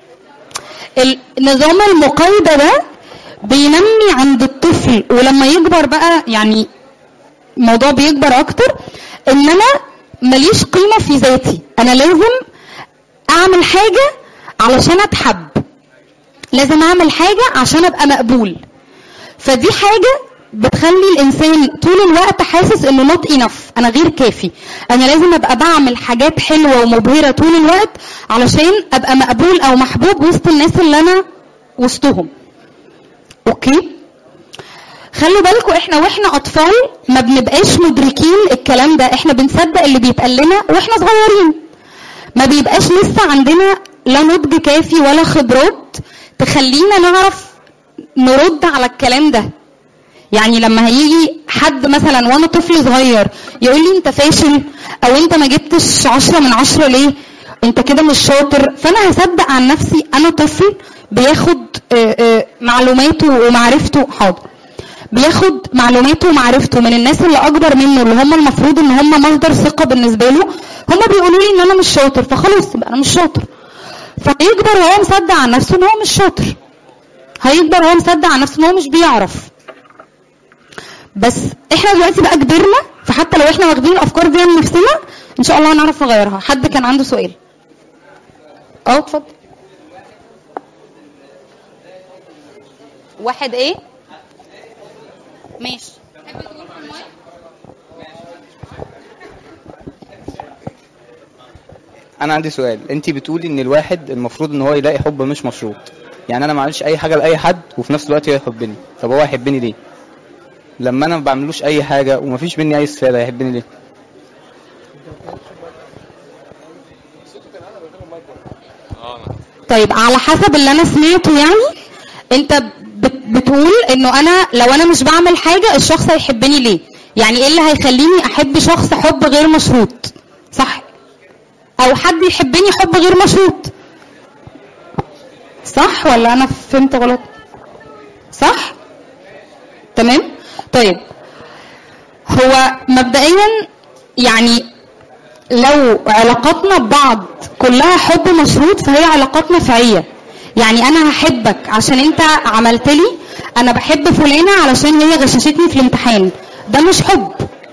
النظام المقايضه ده بينمي عند الطفل ولما يكبر بقى يعني الموضوع بيكبر اكتر ان انا ماليش قيمه في ذاتي انا لازم اعمل حاجه علشان اتحب لازم اعمل حاجه عشان ابقى مقبول فدي حاجه بتخلي الانسان طول الوقت حاسس انه نوت انف انا غير كافي انا لازم ابقى بعمل حاجات حلوه ومبهره طول الوقت علشان ابقى مقبول او محبوب وسط الناس اللي انا وسطهم اوكي خلوا بالكم احنا واحنا اطفال ما بنبقاش مدركين الكلام ده احنا بنصدق اللي بيتقال لنا واحنا صغيرين ما بيبقاش لسه عندنا لا نضج كافي ولا خبرات تخلينا نعرف نرد على الكلام ده يعني لما هيجي حد مثلا وانا طفل صغير يقول لي انت فاشل او انت ما جبتش عشرة من عشرة ليه انت كده مش شاطر فانا هصدق عن نفسي انا طفل بياخد آه، آه، معلوماته ومعرفته حاضر بياخد معلوماته ومعرفته من الناس اللي اكبر منه اللي هم المفروض ان هم مصدر ثقه بالنسبه له هم بيقولوا لي ان انا مش شاطر فخلاص يبقى انا مش شاطر فهيكبر وهو مصدق عن نفسه ان هو مش شاطر هيكبر وهو مصدق عن نفسه ان هو مش بيعرف بس احنا دلوقتي بقى كبرنا فحتى لو احنا واخدين الافكار دي من نفسنا ان شاء الله هنعرف نغيرها حد كان عنده سؤال اه اتفضل واحد ايه ماشي تحب تقول في المايك انا عندي سؤال انت بتقولي ان الواحد المفروض ان هو يلاقي حب مش مشروط يعني انا ما عملش اي حاجه لاي حد وفي نفس الوقت هو يحبني طب هو هيحبني ليه لما انا ما بعملوش اي حاجه ومفيش مني اي استفاده هيحبني ليه طيب على حسب اللي انا سمعته يعني انت بت- بتقول انه انا لو انا مش بعمل حاجه الشخص هيحبني ليه يعني ايه اللي هيخليني احب شخص حب غير مشروط صح او حد يحبني حب غير مشروط صح ولا انا فهمت غلط صح تمام طيب هو مبدئيا يعني لو علاقاتنا ببعض كلها حب مشروط فهي علاقات نفعية يعني انا هحبك عشان انت عملت لي انا بحب فلانة علشان هي غششتني في الامتحان ده مش حب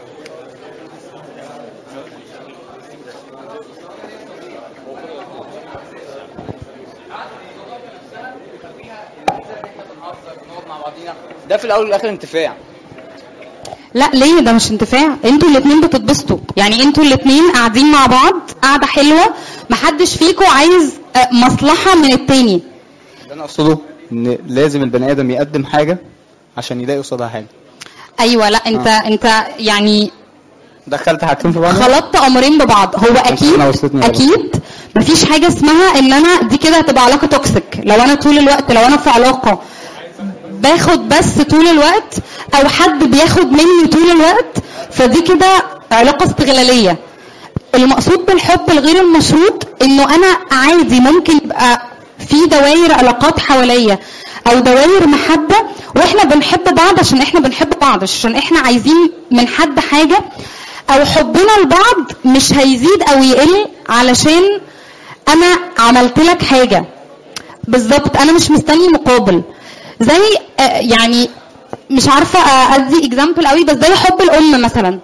ده في الاول والاخر انتفاع لا ليه ده مش انتفاع انتوا الاتنين بتتبسطوا يعني انتوا الاتنين قاعدين مع بعض قاعدة حلوة محدش فيكم عايز آه، مصلحة من التاني اللي انا اقصده ان لازم البني ادم يقدم حاجه عشان يلاقي قصادها حاجه ايوه لا انت آه. انت يعني دخلت حاجتين في بعض خلطت امرين ببعض هو اكيد أنا وصلتني غلط. اكيد مفيش حاجه اسمها ان انا دي كده هتبقى علاقه توكسيك لو انا طول الوقت لو انا في علاقه باخد بس طول الوقت او حد بياخد مني طول الوقت فدي كده علاقه استغلاليه المقصود بالحب الغير المشروط انه انا عادي ممكن يبقى في دوائر علاقات حواليا او دوائر محبه واحنا بنحب بعض عشان احنا بنحب بعض مش عشان احنا عايزين من حد حاجه او حبنا لبعض مش هيزيد او يقل علشان انا عملت لك حاجه بالظبط انا مش مستني مقابل زي آه، يعني مش عارفه آه، ادي اكزامبل قوي بس زي حب الام مثلا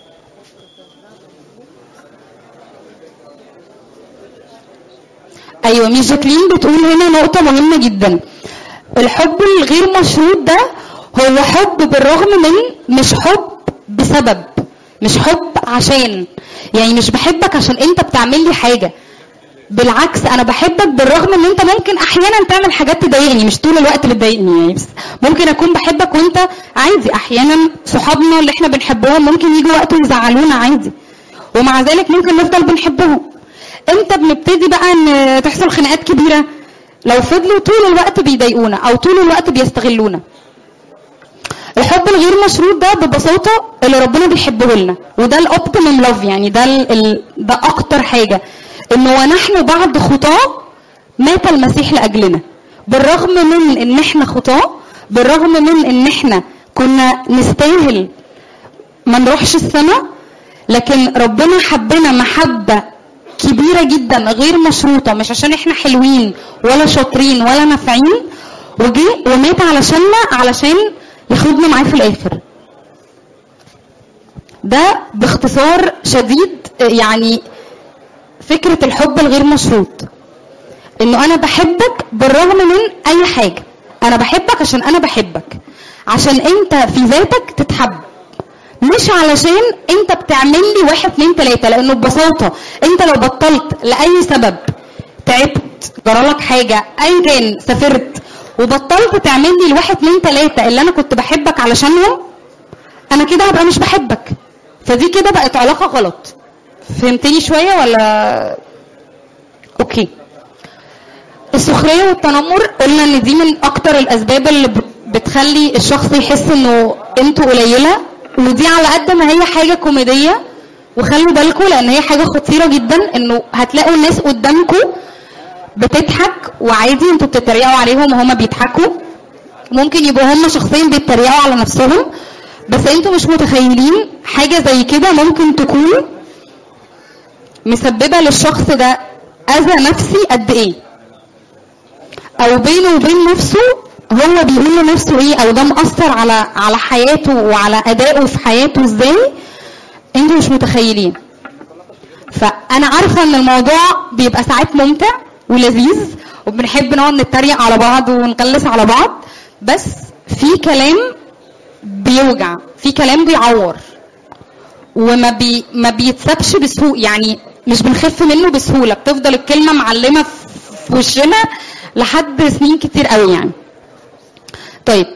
ايوه ميس جاكلين بتقول هنا نقطه مهمه جدا الحب الغير مشروط ده هو حب بالرغم من مش حب بسبب مش حب عشان يعني مش بحبك عشان انت بتعمل لي حاجه بالعكس انا بحبك بالرغم ان انت ممكن احيانا تعمل حاجات تضايقني مش طول الوقت بتضايقني يعني بس ممكن اكون بحبك وانت عادي احيانا صحابنا اللي احنا بنحبهم ممكن يجوا وقت ويزعلونا عادي ومع ذلك ممكن نفضل بنحبهم امتى بنبتدي بقى ان تحصل خناقات كبيره لو فضلوا طول الوقت بيضايقونا او طول الوقت بيستغلونا الحب الغير مشروط ده ببساطه اللي ربنا بيحبه لنا وده الاوبتيمم لاف يعني ده ال ال ده اكتر حاجه انه ونحن بعد خطاه مات المسيح لاجلنا بالرغم من ان احنا خطاه بالرغم من ان احنا كنا نستاهل ما نروحش السماء لكن ربنا حبنا محبه كبيره جدا غير مشروطه مش عشان احنا حلوين ولا شاطرين ولا نافعين وجه ومات علشاننا علشان ياخدنا معاه في الاخر ده باختصار شديد يعني فكره الحب الغير مشروط انه انا بحبك بالرغم من اي حاجه انا بحبك عشان انا بحبك عشان انت في ذاتك تتحب مش علشان انت بتعمل لي واحد اتنين تلاته لانه ببساطه انت لو بطلت لاي سبب تعبت جرالك حاجه ايا كان سافرت وبطلت تعمل لي الواحد اتنين تلاته اللي انا كنت بحبك علشانهم انا كده هبقى مش بحبك فدي كده بقت علاقه غلط فهمتني شويه ولا اوكي السخريه والتنمر قلنا ان دي من اكتر الاسباب اللي ب- بتخلي الشخص يحس انه قيمته قليله ودي على قد ما هي حاجه كوميديه وخلوا بالكم لان هي حاجه خطيره جدا انه هتلاقوا الناس قدامكم بتضحك وعادي انتوا بتتريقوا عليهم وهما بيضحكوا ممكن يبقوا هما شخصيا بيتريقوا على نفسهم بس انتوا مش متخيلين حاجه زي كده ممكن تكون مسببه للشخص ده اذى نفسي قد ايه او بينه وبين نفسه هو بيقول لنفسه ايه او ده مأثر على على حياته وعلى ادائه في حياته ازاي انتوا مش متخيلين فانا عارفه ان الموضوع بيبقى ساعات ممتع ولذيذ وبنحب نقعد نتريق على بعض ونقلس على بعض بس في كلام بيوجع في كلام بيعور وما بي ما بيتسابش بسهوله يعني مش بنخف منه بسهوله بتفضل الكلمه معلمه في في وشنا لحد سنين كتير قوي يعني طيب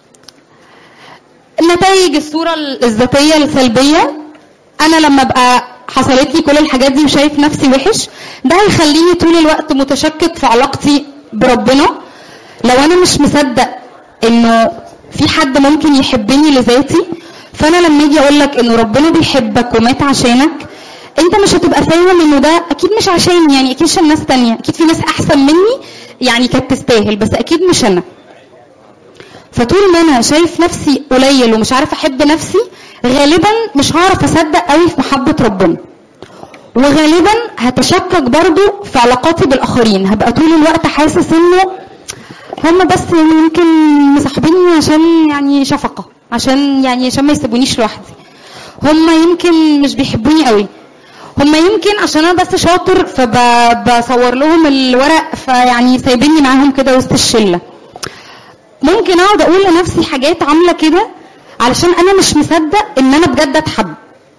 نتائج الصوره الذاتيه السلبيه انا لما ابقى حصلت لي كل الحاجات دي وشايف نفسي وحش ده هيخليني طول الوقت متشكك في علاقتي بربنا لو انا مش مصدق انه في حد ممكن يحبني لذاتي فانا لما اجي اقول لك انه ربنا بيحبك ومات عشانك انت مش هتبقى فاهم انه ده اكيد مش عشاني يعني اكيد عشان ناس تانية اكيد في ناس احسن مني يعني كانت تستاهل بس اكيد مش انا فطول ما انا شايف نفسي قليل ومش عارفه احب نفسي غالبا مش هعرف اصدق قوي في محبه ربنا وغالبا هتشكك برضو في علاقاتي بالاخرين هبقى طول الوقت حاسس انه هم بس يعني يمكن مصاحبيني عشان يعني شفقه عشان يعني عشان ما يسيبونيش لوحدي هم يمكن مش بيحبوني قوي هم يمكن عشان انا بس شاطر فبصور لهم الورق فيعني سايبيني معاهم كده وسط الشله ممكن اقعد اقول لنفسي حاجات عامله كده علشان انا مش مصدق ان انا بجد اتحب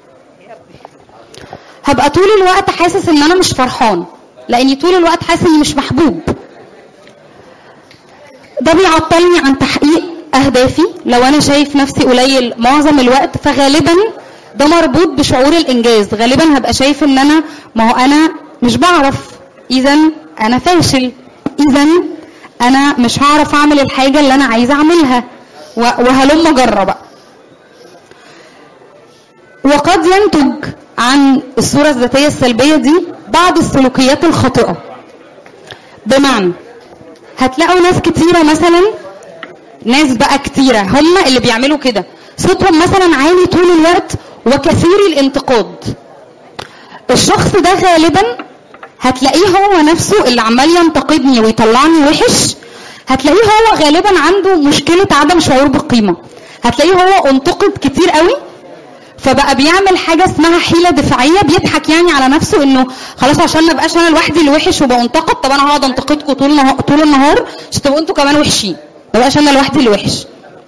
هبقى طول الوقت حاسس ان انا مش فرحان لاني طول الوقت حاسس اني مش محبوب ده بيعطلني عن تحقيق اهدافي لو انا شايف نفسي قليل معظم الوقت فغالبا ده مربوط بشعور الانجاز غالبا هبقى شايف ان انا ما هو انا مش بعرف اذا انا فاشل اذا انا مش هعرف اعمل الحاجه اللي انا عايزه اعملها و- وهلم اجرب بقى وقد ينتج عن الصوره الذاتيه السلبيه دي بعض السلوكيات الخاطئه بمعنى هتلاقوا ناس كتيره مثلا ناس بقى كتيره هم اللي بيعملوا كده صوتهم مثلا عالي طول الوقت وكثير الانتقاد الشخص ده غالبا هتلاقيه هو نفسه اللي عمال ينتقدني ويطلعني وحش هتلاقيه هو غالبا عنده مشكله عدم شعور بالقيمه هتلاقيه هو انتقد كتير قوي فبقى بيعمل حاجه اسمها حيله دفاعيه بيضحك يعني على نفسه انه خلاص عشان ما بقاش انا لوحدي اللي وحش وبنتقد طب انا هقعد انتقدكم طول النهار طول النهار عشان تبقوا انتوا كمان وحشين ما بقاش انا لوحدي اللي وحش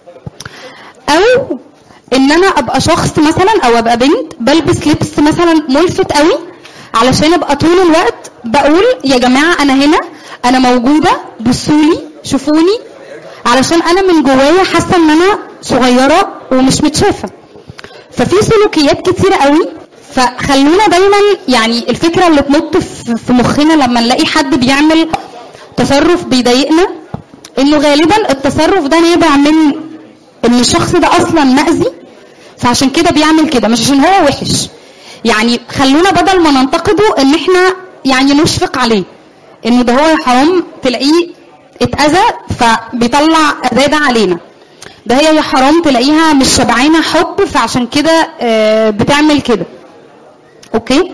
او ان انا ابقى شخص مثلا او ابقى بنت بلبس لبس مثلا ملفت قوي علشان ابقى طول الوقت بقول يا جماعه انا هنا انا موجوده بصولي شوفوني علشان انا من جوايا حاسه ان انا صغيره ومش متشافه ففي سلوكيات كتيرة قوي فخلونا دايما يعني الفكرة اللي تنط في في مخنا لما نلاقي حد بيعمل تصرف بيضايقنا انه غالبا التصرف ده نابع من ان الشخص ده اصلا مأذي فعشان كده بيعمل كده مش عشان هو وحش يعني خلونا بدل ما ننتقده ان احنا يعني نشفق عليه انه ده هو يا حرام تلاقيه اتأذى فبيطلع اذى ده علينا ده هي يا حرام تلاقيها مش شبعانه حب فعشان كده آه، بتعمل كده اوكي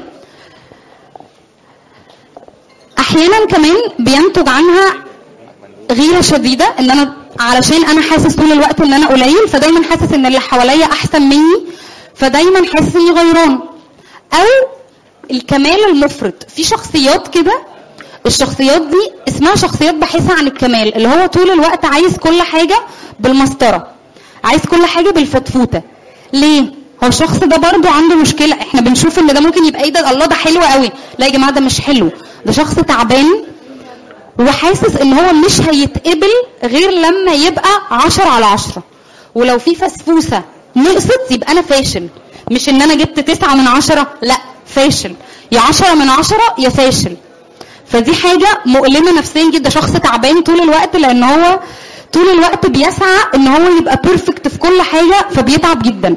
احيانا كمان بينتج عنها غيره شديده ان انا علشان انا حاسس طول الوقت ان انا قليل فدايما حاسس ان اللي حواليا احسن مني فدايما حاسس اني غيران او الكمال المفرط في شخصيات كده الشخصيات دي اسمها شخصيات باحثه عن الكمال اللي هو طول الوقت عايز كل حاجه بالمسطره عايز كل حاجه بالفتفوته ليه هو الشخص ده برضو عنده مشكله احنا بنشوف ان ده ممكن يبقى ايه ده الله ده حلو قوي لا يا جماعه ده مش حلو ده شخص تعبان وحاسس ان هو مش هيتقبل غير لما يبقى عشرة على عشرة ولو في فسفوسة نقصت يبقى انا فاشل مش ان انا جبت تسعة من عشرة لا فاشل يا عشرة من عشرة يا فاشل فدي حاجه مؤلمه نفسيا جدا شخص تعبان طول الوقت لان هو طول الوقت بيسعى ان هو يبقى بيرفكت في كل حاجه فبيتعب جدا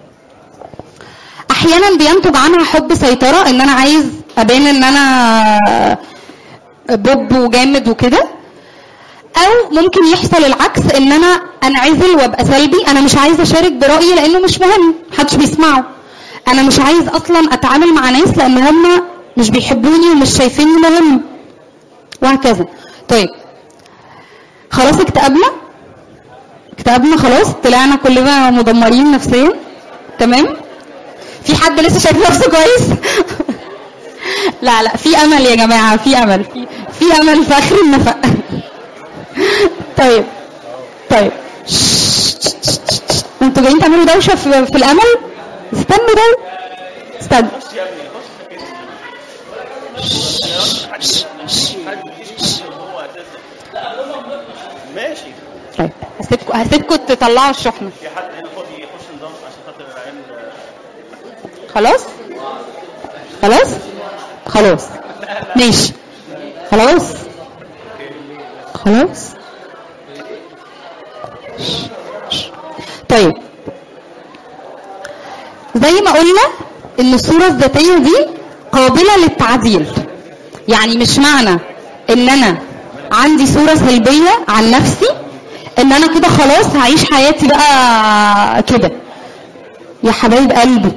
احيانا بينتج عنها حب سيطره ان انا عايز ابان ان انا بوب وجامد وكده او ممكن يحصل العكس ان انا انعزل وابقى سلبي انا مش عايزه اشارك برايي لانه مش مهم محدش بيسمعه انا مش عايز اصلا اتعامل مع ناس لان هم مش بيحبوني ومش شايفيني مهم وهكذا طيب خلاص اكتئبنا اكتئبنا خلاص طلعنا كلنا مدمرين نفسيا تمام في حد لسه شايف نفسه كويس لا لا في امل يا جماعه في امل في, في امل في اخر النفق طيب طيب انتوا جايين تعملوا دوشه في, في الامل استنوا ده استنوا ماشي طيب هسيبكم هسيبكم تطلعوا الشحنه في حد هنا فاضي يخش نظام عشان خاطر العيال خلاص خلاص خلاص ماشي خلاص خلاص طيب زي ما قلنا ان الصورة الذاتية دي قابلة للتعديل يعني مش معنى ان انا عندي صورة سلبية عن نفسي ان انا كده خلاص هعيش حياتي بقى كده يا حبايب قلبي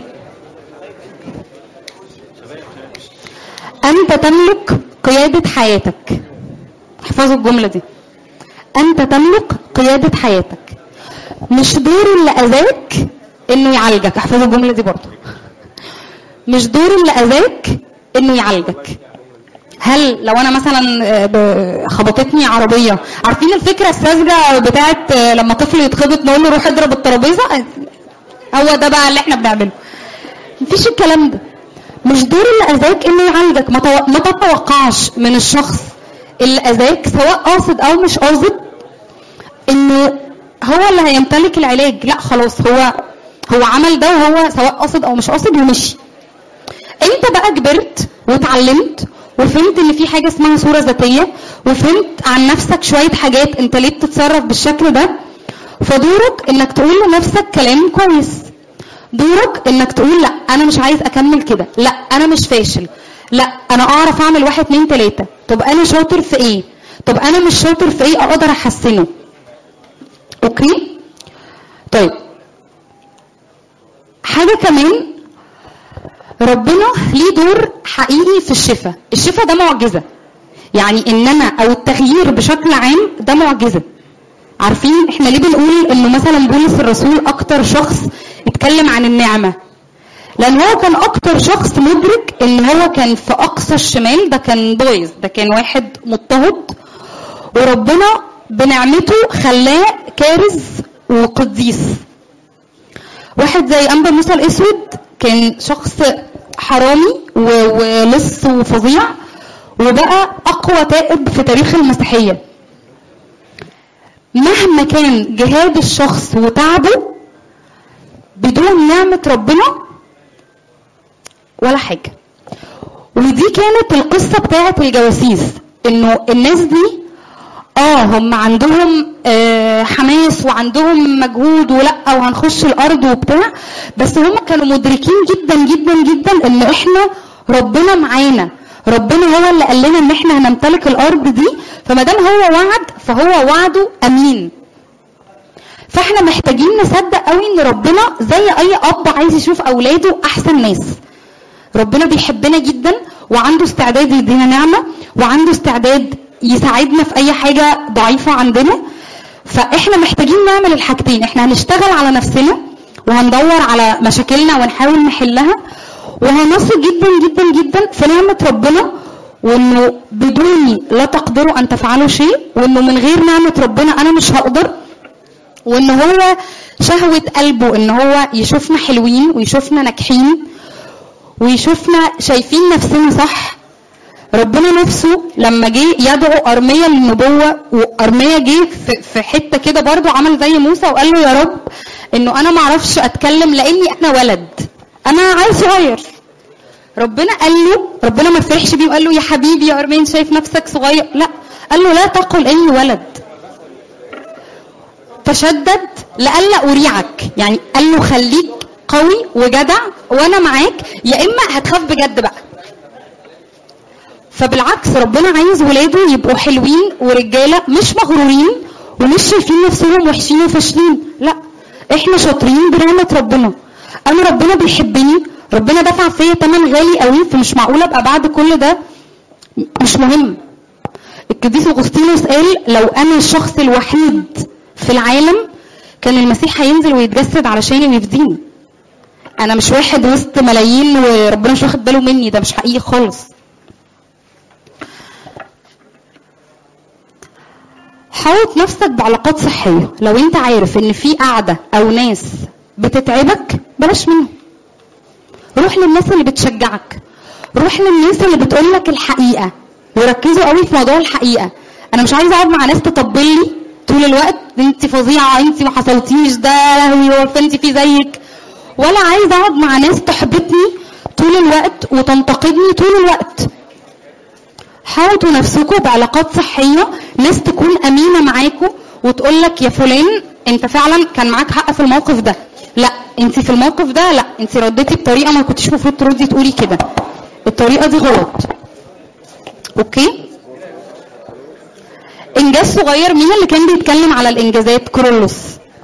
أنت تملك قيادة حياتك احفظوا الجملة دي أنت تملك قيادة حياتك مش دور اللي أذاك إنه يعالجك احفظوا الجملة دي برضه مش دور اللي أذاك إنه يعالجك هل لو انا مثلا آه، ب- خبطتني عربيه عارفين الفكره الساذجه بتاعت آه، لما طفل يتخبط نقول له روح اضرب الترابيزه هو ده بقى اللي احنا بنعمله مفيش الكلام ده مش دور اللي اذاك انه يعالجك ما, تو... ما تتوقعش من الشخص اللي اذاك سواء قاصد او مش قاصد انه هو اللي هيمتلك العلاج لا خلاص هو هو عمل ده وهو سواء قاصد او مش قاصد ومشي انت بقى كبرت واتعلمت وفهمت ان في حاجه اسمها صوره ذاتيه وفهمت عن نفسك شويه حاجات انت ليه بتتصرف بالشكل ده فدورك انك تقول لنفسك كلام كويس دورك انك تقول لا انا مش عايز اكمل كده لا انا مش فاشل لا انا اعرف اعمل واحد اتنين تلاته طب انا شاطر في ايه طب انا مش شاطر في ايه اقدر احسنه اوكي طيب حاجه كمان ربنا ليه دور حقيقي في الشفاء الشفاء ده معجزه يعني اننا او التغيير بشكل عام ده معجزه عارفين احنا ليه بنقول انه مثلا بولس الرسول اكتر شخص اتكلم عن النعمه لان هو كان اكتر شخص مدرك ان هو كان في اقصى الشمال ده كان بايظ ده كان واحد مضطهد وربنا بنعمته خلاه كارز وقديس واحد زي انبا موسى الاسود كان شخص حرامي و- ولص وفظيع وبقى اقوى تائب في تاريخ المسيحيه مهما كان جهاد الشخص وتعبه بدون نعمة ربنا ولا حاجة ودي كانت القصة بتاعة الجواسيس انه الناس دي اه هم عندهم آه حماس وعندهم مجهود ولا وهنخش الارض وبتاع بس هم كانوا مدركين جدا جدا جدا ان احنا ربنا معانا ربنا هو اللي قال لنا ان احنا هنمتلك الارض دي فما دام هو وعد فهو وعده امين فاحنا محتاجين نصدق قوي ان ربنا زي اي اب عايز يشوف اولاده احسن ناس ربنا بيحبنا جدا وعنده استعداد يدينا نعمه وعنده استعداد يساعدنا في اي حاجه ضعيفه عندنا فاحنا محتاجين نعمل الحاجتين احنا هنشتغل على نفسنا وهندور على مشاكلنا ونحاول نحلها وهنثق جدا جدا جدا في نعمه ربنا وانه بدوني لا تقدروا ان تفعلوا شيء وانه من غير نعمه ربنا انا مش هقدر وان هو شهوة قلبه ان هو يشوفنا حلوين ويشوفنا ناجحين ويشوفنا شايفين نفسنا صح ربنا نفسه لما جه يدعو ارميا للنبوه وارميا جه في- في حته كده برضو عمل زي موسى وقال له يا رب انه انا ما اعرفش اتكلم لاني انا ولد انا عيل صغير ربنا قال له ربنا ما فرحش بيه وقال له يا حبيبي يا ارمين شايف نفسك صغير لا قال له لا تقل اني ولد فشدد لألا أريعك يعني قال له خليك قوي وجدع وأنا معاك يا إما هتخاف بجد بقى فبالعكس ربنا عايز ولاده يبقوا حلوين ورجالة مش مغرورين ومش شايفين نفسهم وحشين وفاشلين لا احنا شاطرين بنعمة ربنا انا ربنا بيحبني ربنا دفع فيا تمن غالي قوي فمش معقول ابقى بعد كل ده مش مهم القديس اغسطينوس قال لو انا الشخص الوحيد في العالم كان المسيح هينزل ويتجسد علشاني ويفديني انا مش واحد وسط ملايين وربنا مش واخد باله مني ده مش حقيقي خالص حوط نفسك بعلاقات صحية لو انت عارف ان في قعدة او ناس بتتعبك بلاش منهم روح للناس اللي بتشجعك روح للناس اللي بتقولك الحقيقة وركزوا قوي في موضوع الحقيقة انا مش عايزة اقعد مع ناس تطبل لي طول الوقت انت فظيعة انت ما حصلتيش ده لهوي هو انت في زيك ولا عايزة اقعد مع ناس تحبطني طول الوقت وتنتقدني طول الوقت حاوطوا نفسكم بعلاقات صحية ناس تكون أمينة معاكم وتقول لك يا فلان انت فعلا كان معاك حق في الموقف ده لا انت في الموقف ده لا انت رديتي بطريقة ما كنتش المفروض تردي تقولي كده الطريقة دي غلط اوكي انجاز صغير مين اللي كان بيتكلم على الانجازات كرولوس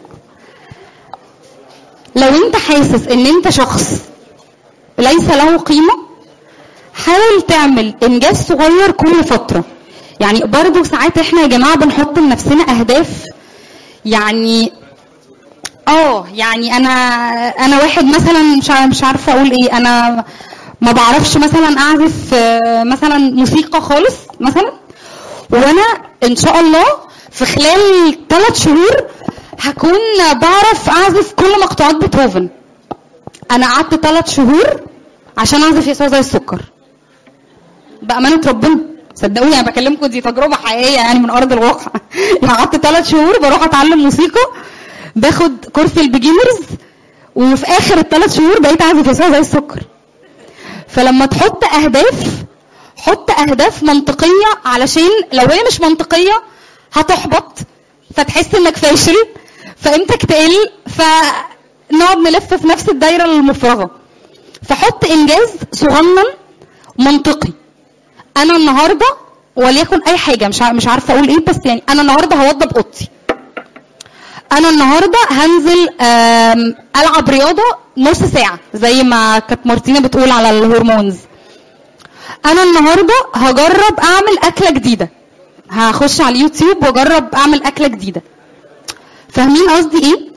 لو انت حاسس ان انت شخص ليس له قيمه حاول تعمل انجاز صغير كل فتره يعني برضو ساعات احنا يا جماعه بنحط لنفسنا اهداف يعني اه يعني انا انا واحد مثلا مش عارف- مش عارفه اقول ايه انا ما بعرفش مثلا اعزف آه، مثلا موسيقى خالص مثلا وانا ان شاء الله في خلال ثلاث شهور هكون بعرف اعزف كل مقطوعات بيتهوفن انا قعدت ثلاث شهور عشان اعزف يسوع زي السكر بامانه ربنا صدقوني انا بكلمكم دي تجربه حقيقيه يعني من ارض الواقع يعني قعدت ثلاث شهور بروح اتعلم موسيقى باخد كورس البيجنرز وفي اخر الثلاث شهور بقيت اعزف يسوع زي السكر فلما تحط اهداف حط اهداف منطقيه علشان لو هي مش منطقيه هتحبط فتحس انك فاشل فقيمتك تقل فنقعد نلف في نفس الدايره المفرغه فحط انجاز صغنن منطقي انا النهارده وليكن اي حاجه مش ع- مش عارفه اقول ايه بس يعني انا النهارده هوضب اوضتي انا النهارده هنزل آم، العب رياضه نص ساعه زي ما كانت مارتينا بتقول على الهرمونز انا النهارده هجرب اعمل اكله جديده هخش على اليوتيوب واجرب اعمل اكله جديده فاهمين قصدي ايه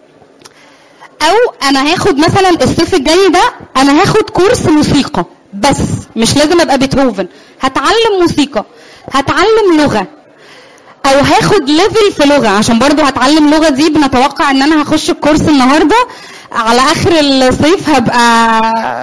او انا هاخد مثلا الصيف الجاي ده انا هاخد كورس موسيقى بس مش لازم ابقى بيتهوفن هتعلم موسيقى هتعلم لغه او هاخد ليفل في لغه عشان برضو هتعلم لغه دي بنتوقع ان انا هخش الكورس النهارده على اخر الصيف هبقى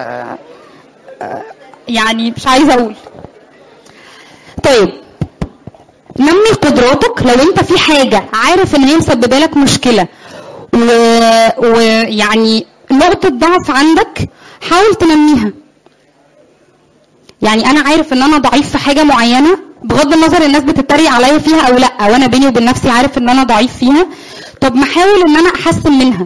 يعني مش عايزه اقول طيب نمي قدراتك لو انت في حاجه عارف ان هي مسببه لك مشكله ويعني و... ويعني نقطه ضعف عندك حاول تنميها يعني انا عارف ان انا ضعيف في حاجه معينه بغض النظر الناس بتتريق عليا فيها او لا وانا بيني وبين نفسي عارف ان انا ضعيف فيها طب ما احاول ان انا احسن منها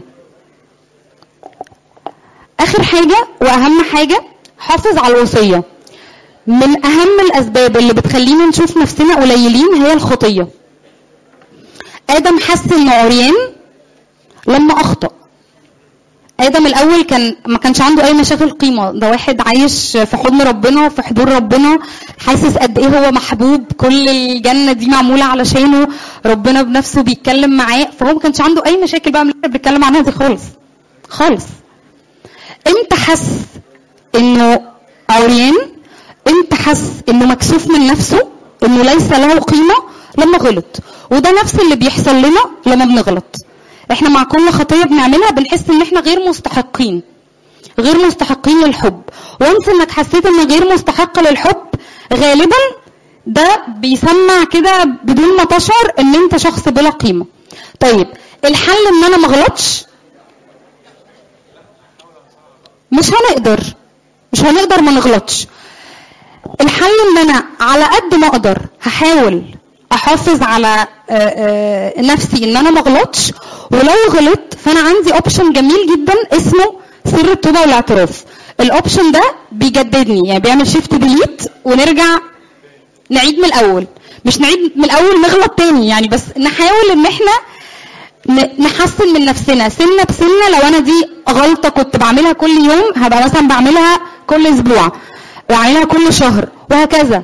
اخر حاجه واهم حاجه حافظ على الوصيه من اهم الاسباب اللي بتخلينا نشوف نفسنا قليلين هي الخطيه ادم حس انه عريان لما اخطأ ادم الاول كان ما كانش عنده اي مشاكل قيمه ده واحد عايش في حضن ربنا في حضور ربنا حاسس قد ايه هو محبوب كل الجنه دي معموله علشانه ربنا بنفسه بيتكلم معاه فهو ما كانش عنده اي مشاكل بقى من اللي احنا بنتكلم عنها دي خالص خالص امتى حس انه عريان امتى حس انه مكسوف من نفسه انه ليس له قيمه لما غلط وده نفس اللي بيحصل لنا لما بنغلط احنا مع كل خطيه بنعملها بنحس ان احنا غير مستحقين غير مستحقين للحب وانس انك حسيت ان غير مستحق للحب غالبا ده بيسمع كده بدون ما تشعر ان انت شخص بلا قيمه طيب الحل ان انا ما اغلطش مش هنقدر مش هنقدر ما نغلطش الحل ان انا على قد ما اقدر هحاول احافظ على آه، آه، نفسي ان انا ما اغلطش ولو غلطت فانا عندي اوبشن جميل جدا اسمه سر التوبه والاعتراف الاوبشن ده بيجددني يعني بيعمل شيفت ديليت ونرجع نعيد من الاول مش نعيد من الاول نغلط تاني يعني بس نحاول ان احنا ن- نحسن من نفسنا سنه بسنه لو انا دي غلطه كنت بعملها كل يوم هبقى مثلا بعملها كل اسبوع واعملها كل شهر وهكذا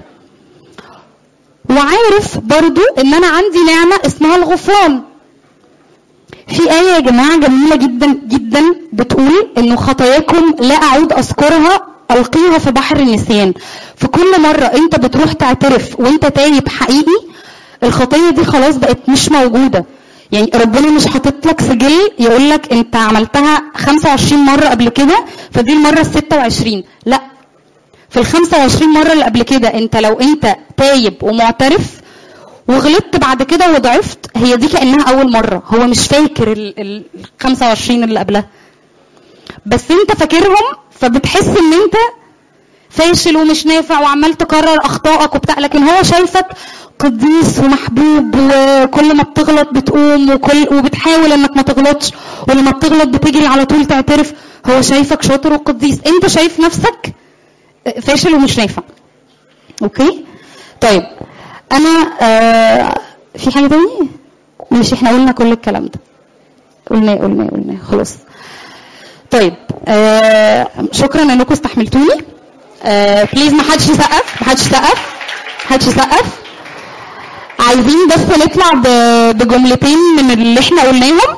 وعارف برضو ان انا عندي نعمه اسمها الغفران في آية يا جماعة جميلة جدا جدا بتقول إنه خطاياكم لا أعود أذكرها ألقيها في بحر النسيان في كل مرة أنت بتروح تعترف وأنت تايب حقيقي الخطية دي خلاص بقت مش موجودة يعني ربنا مش حاطط لك سجل يقول لك أنت عملتها 25 مرة قبل كده فدي المرة ال 26 لا في ال 25 مرة اللي قبل كده أنت لو أنت تايب ومعترف وغلطت بعد كده وضعفت هي دي كانها اول مره هو مش فاكر ال ال 25 اللي قبلها بس انت فاكرهم فبتحس ان انت فاشل ومش نافع وعمال تكرر اخطائك وبتاع لكن هو شايفك قديس ومحبوب وكل ما بتغلط بتقوم وكل وبتحاول انك ما تغلطش ولما بتغلط بتجري على طول تعترف هو شايفك شاطر وقديس انت شايف نفسك فاشل ومش نافع اوكي طيب انا آه في حاجه تاني مش احنا قلنا كل الكلام ده قلنا قلنا قلنا خلاص طيب آه شكرا انكم استحملتوني آه بليز ما حدش يسقف ما حدش يسقف ما حدش يسقف عايزين بس نطلع ب- بجملتين من اللي احنا قلناهم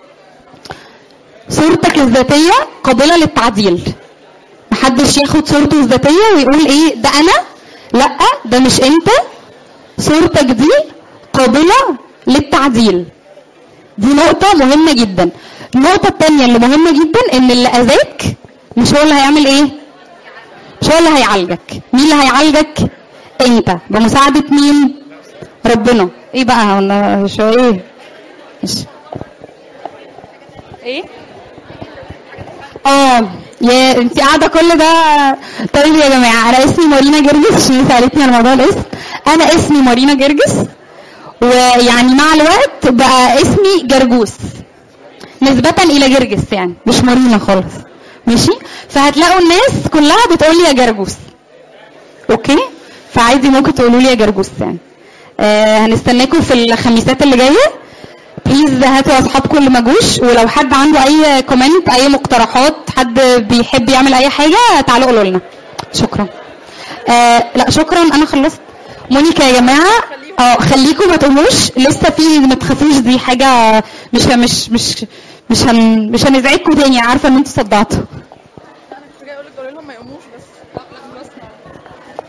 صورتك الذاتيه قابله للتعديل محدش ياخد صورته الذاتيه ويقول ايه ده انا لا ده مش انت صورتك دي قابلة للتعديل دي نقطة مهمة جدا النقطة التانية اللي مهمة جدا ان اللي اذاك مش هو اللي هيعمل ايه مش هو اللي هيعالجك مين اللي هيعالجك انت بمساعدة مين ربنا ايه بقى انا شو ايه ماشي. ايه اه يا انت قاعده كل ده طيب يا جماعه انا اسمي مارينا جرجس عشان سالتني على موضوع الاسم انا اسمي مارينا جرجس ويعني مع الوقت بقى اسمي جرجوس نسبة إلى جرجس يعني مش مارينا خالص ماشي فهتلاقوا الناس كلها بتقول لي يا جرجوس اوكي فعادي ممكن تقولوا لي يا جرجوس يعني آه هنستناكم في الخميسات اللي جايه بليز هاتوا اصحابكم اللي ما جوش ولو حد عنده اي كومنت اي مقترحات حد بيحب يعمل اي حاجه تعالوا قولوا لنا شكرا آه لا شكرا انا خلصت مونيكا يا جماعه اه خليكم ما تقوموش لسه في ما تخافوش دي حاجه مش مش مش مش هن مش هنزعجكم تاني عارفه ان انتوا صدعتوا انا كنت جاي اقول لك قولي لهم ما يقوموش بس لا لا بس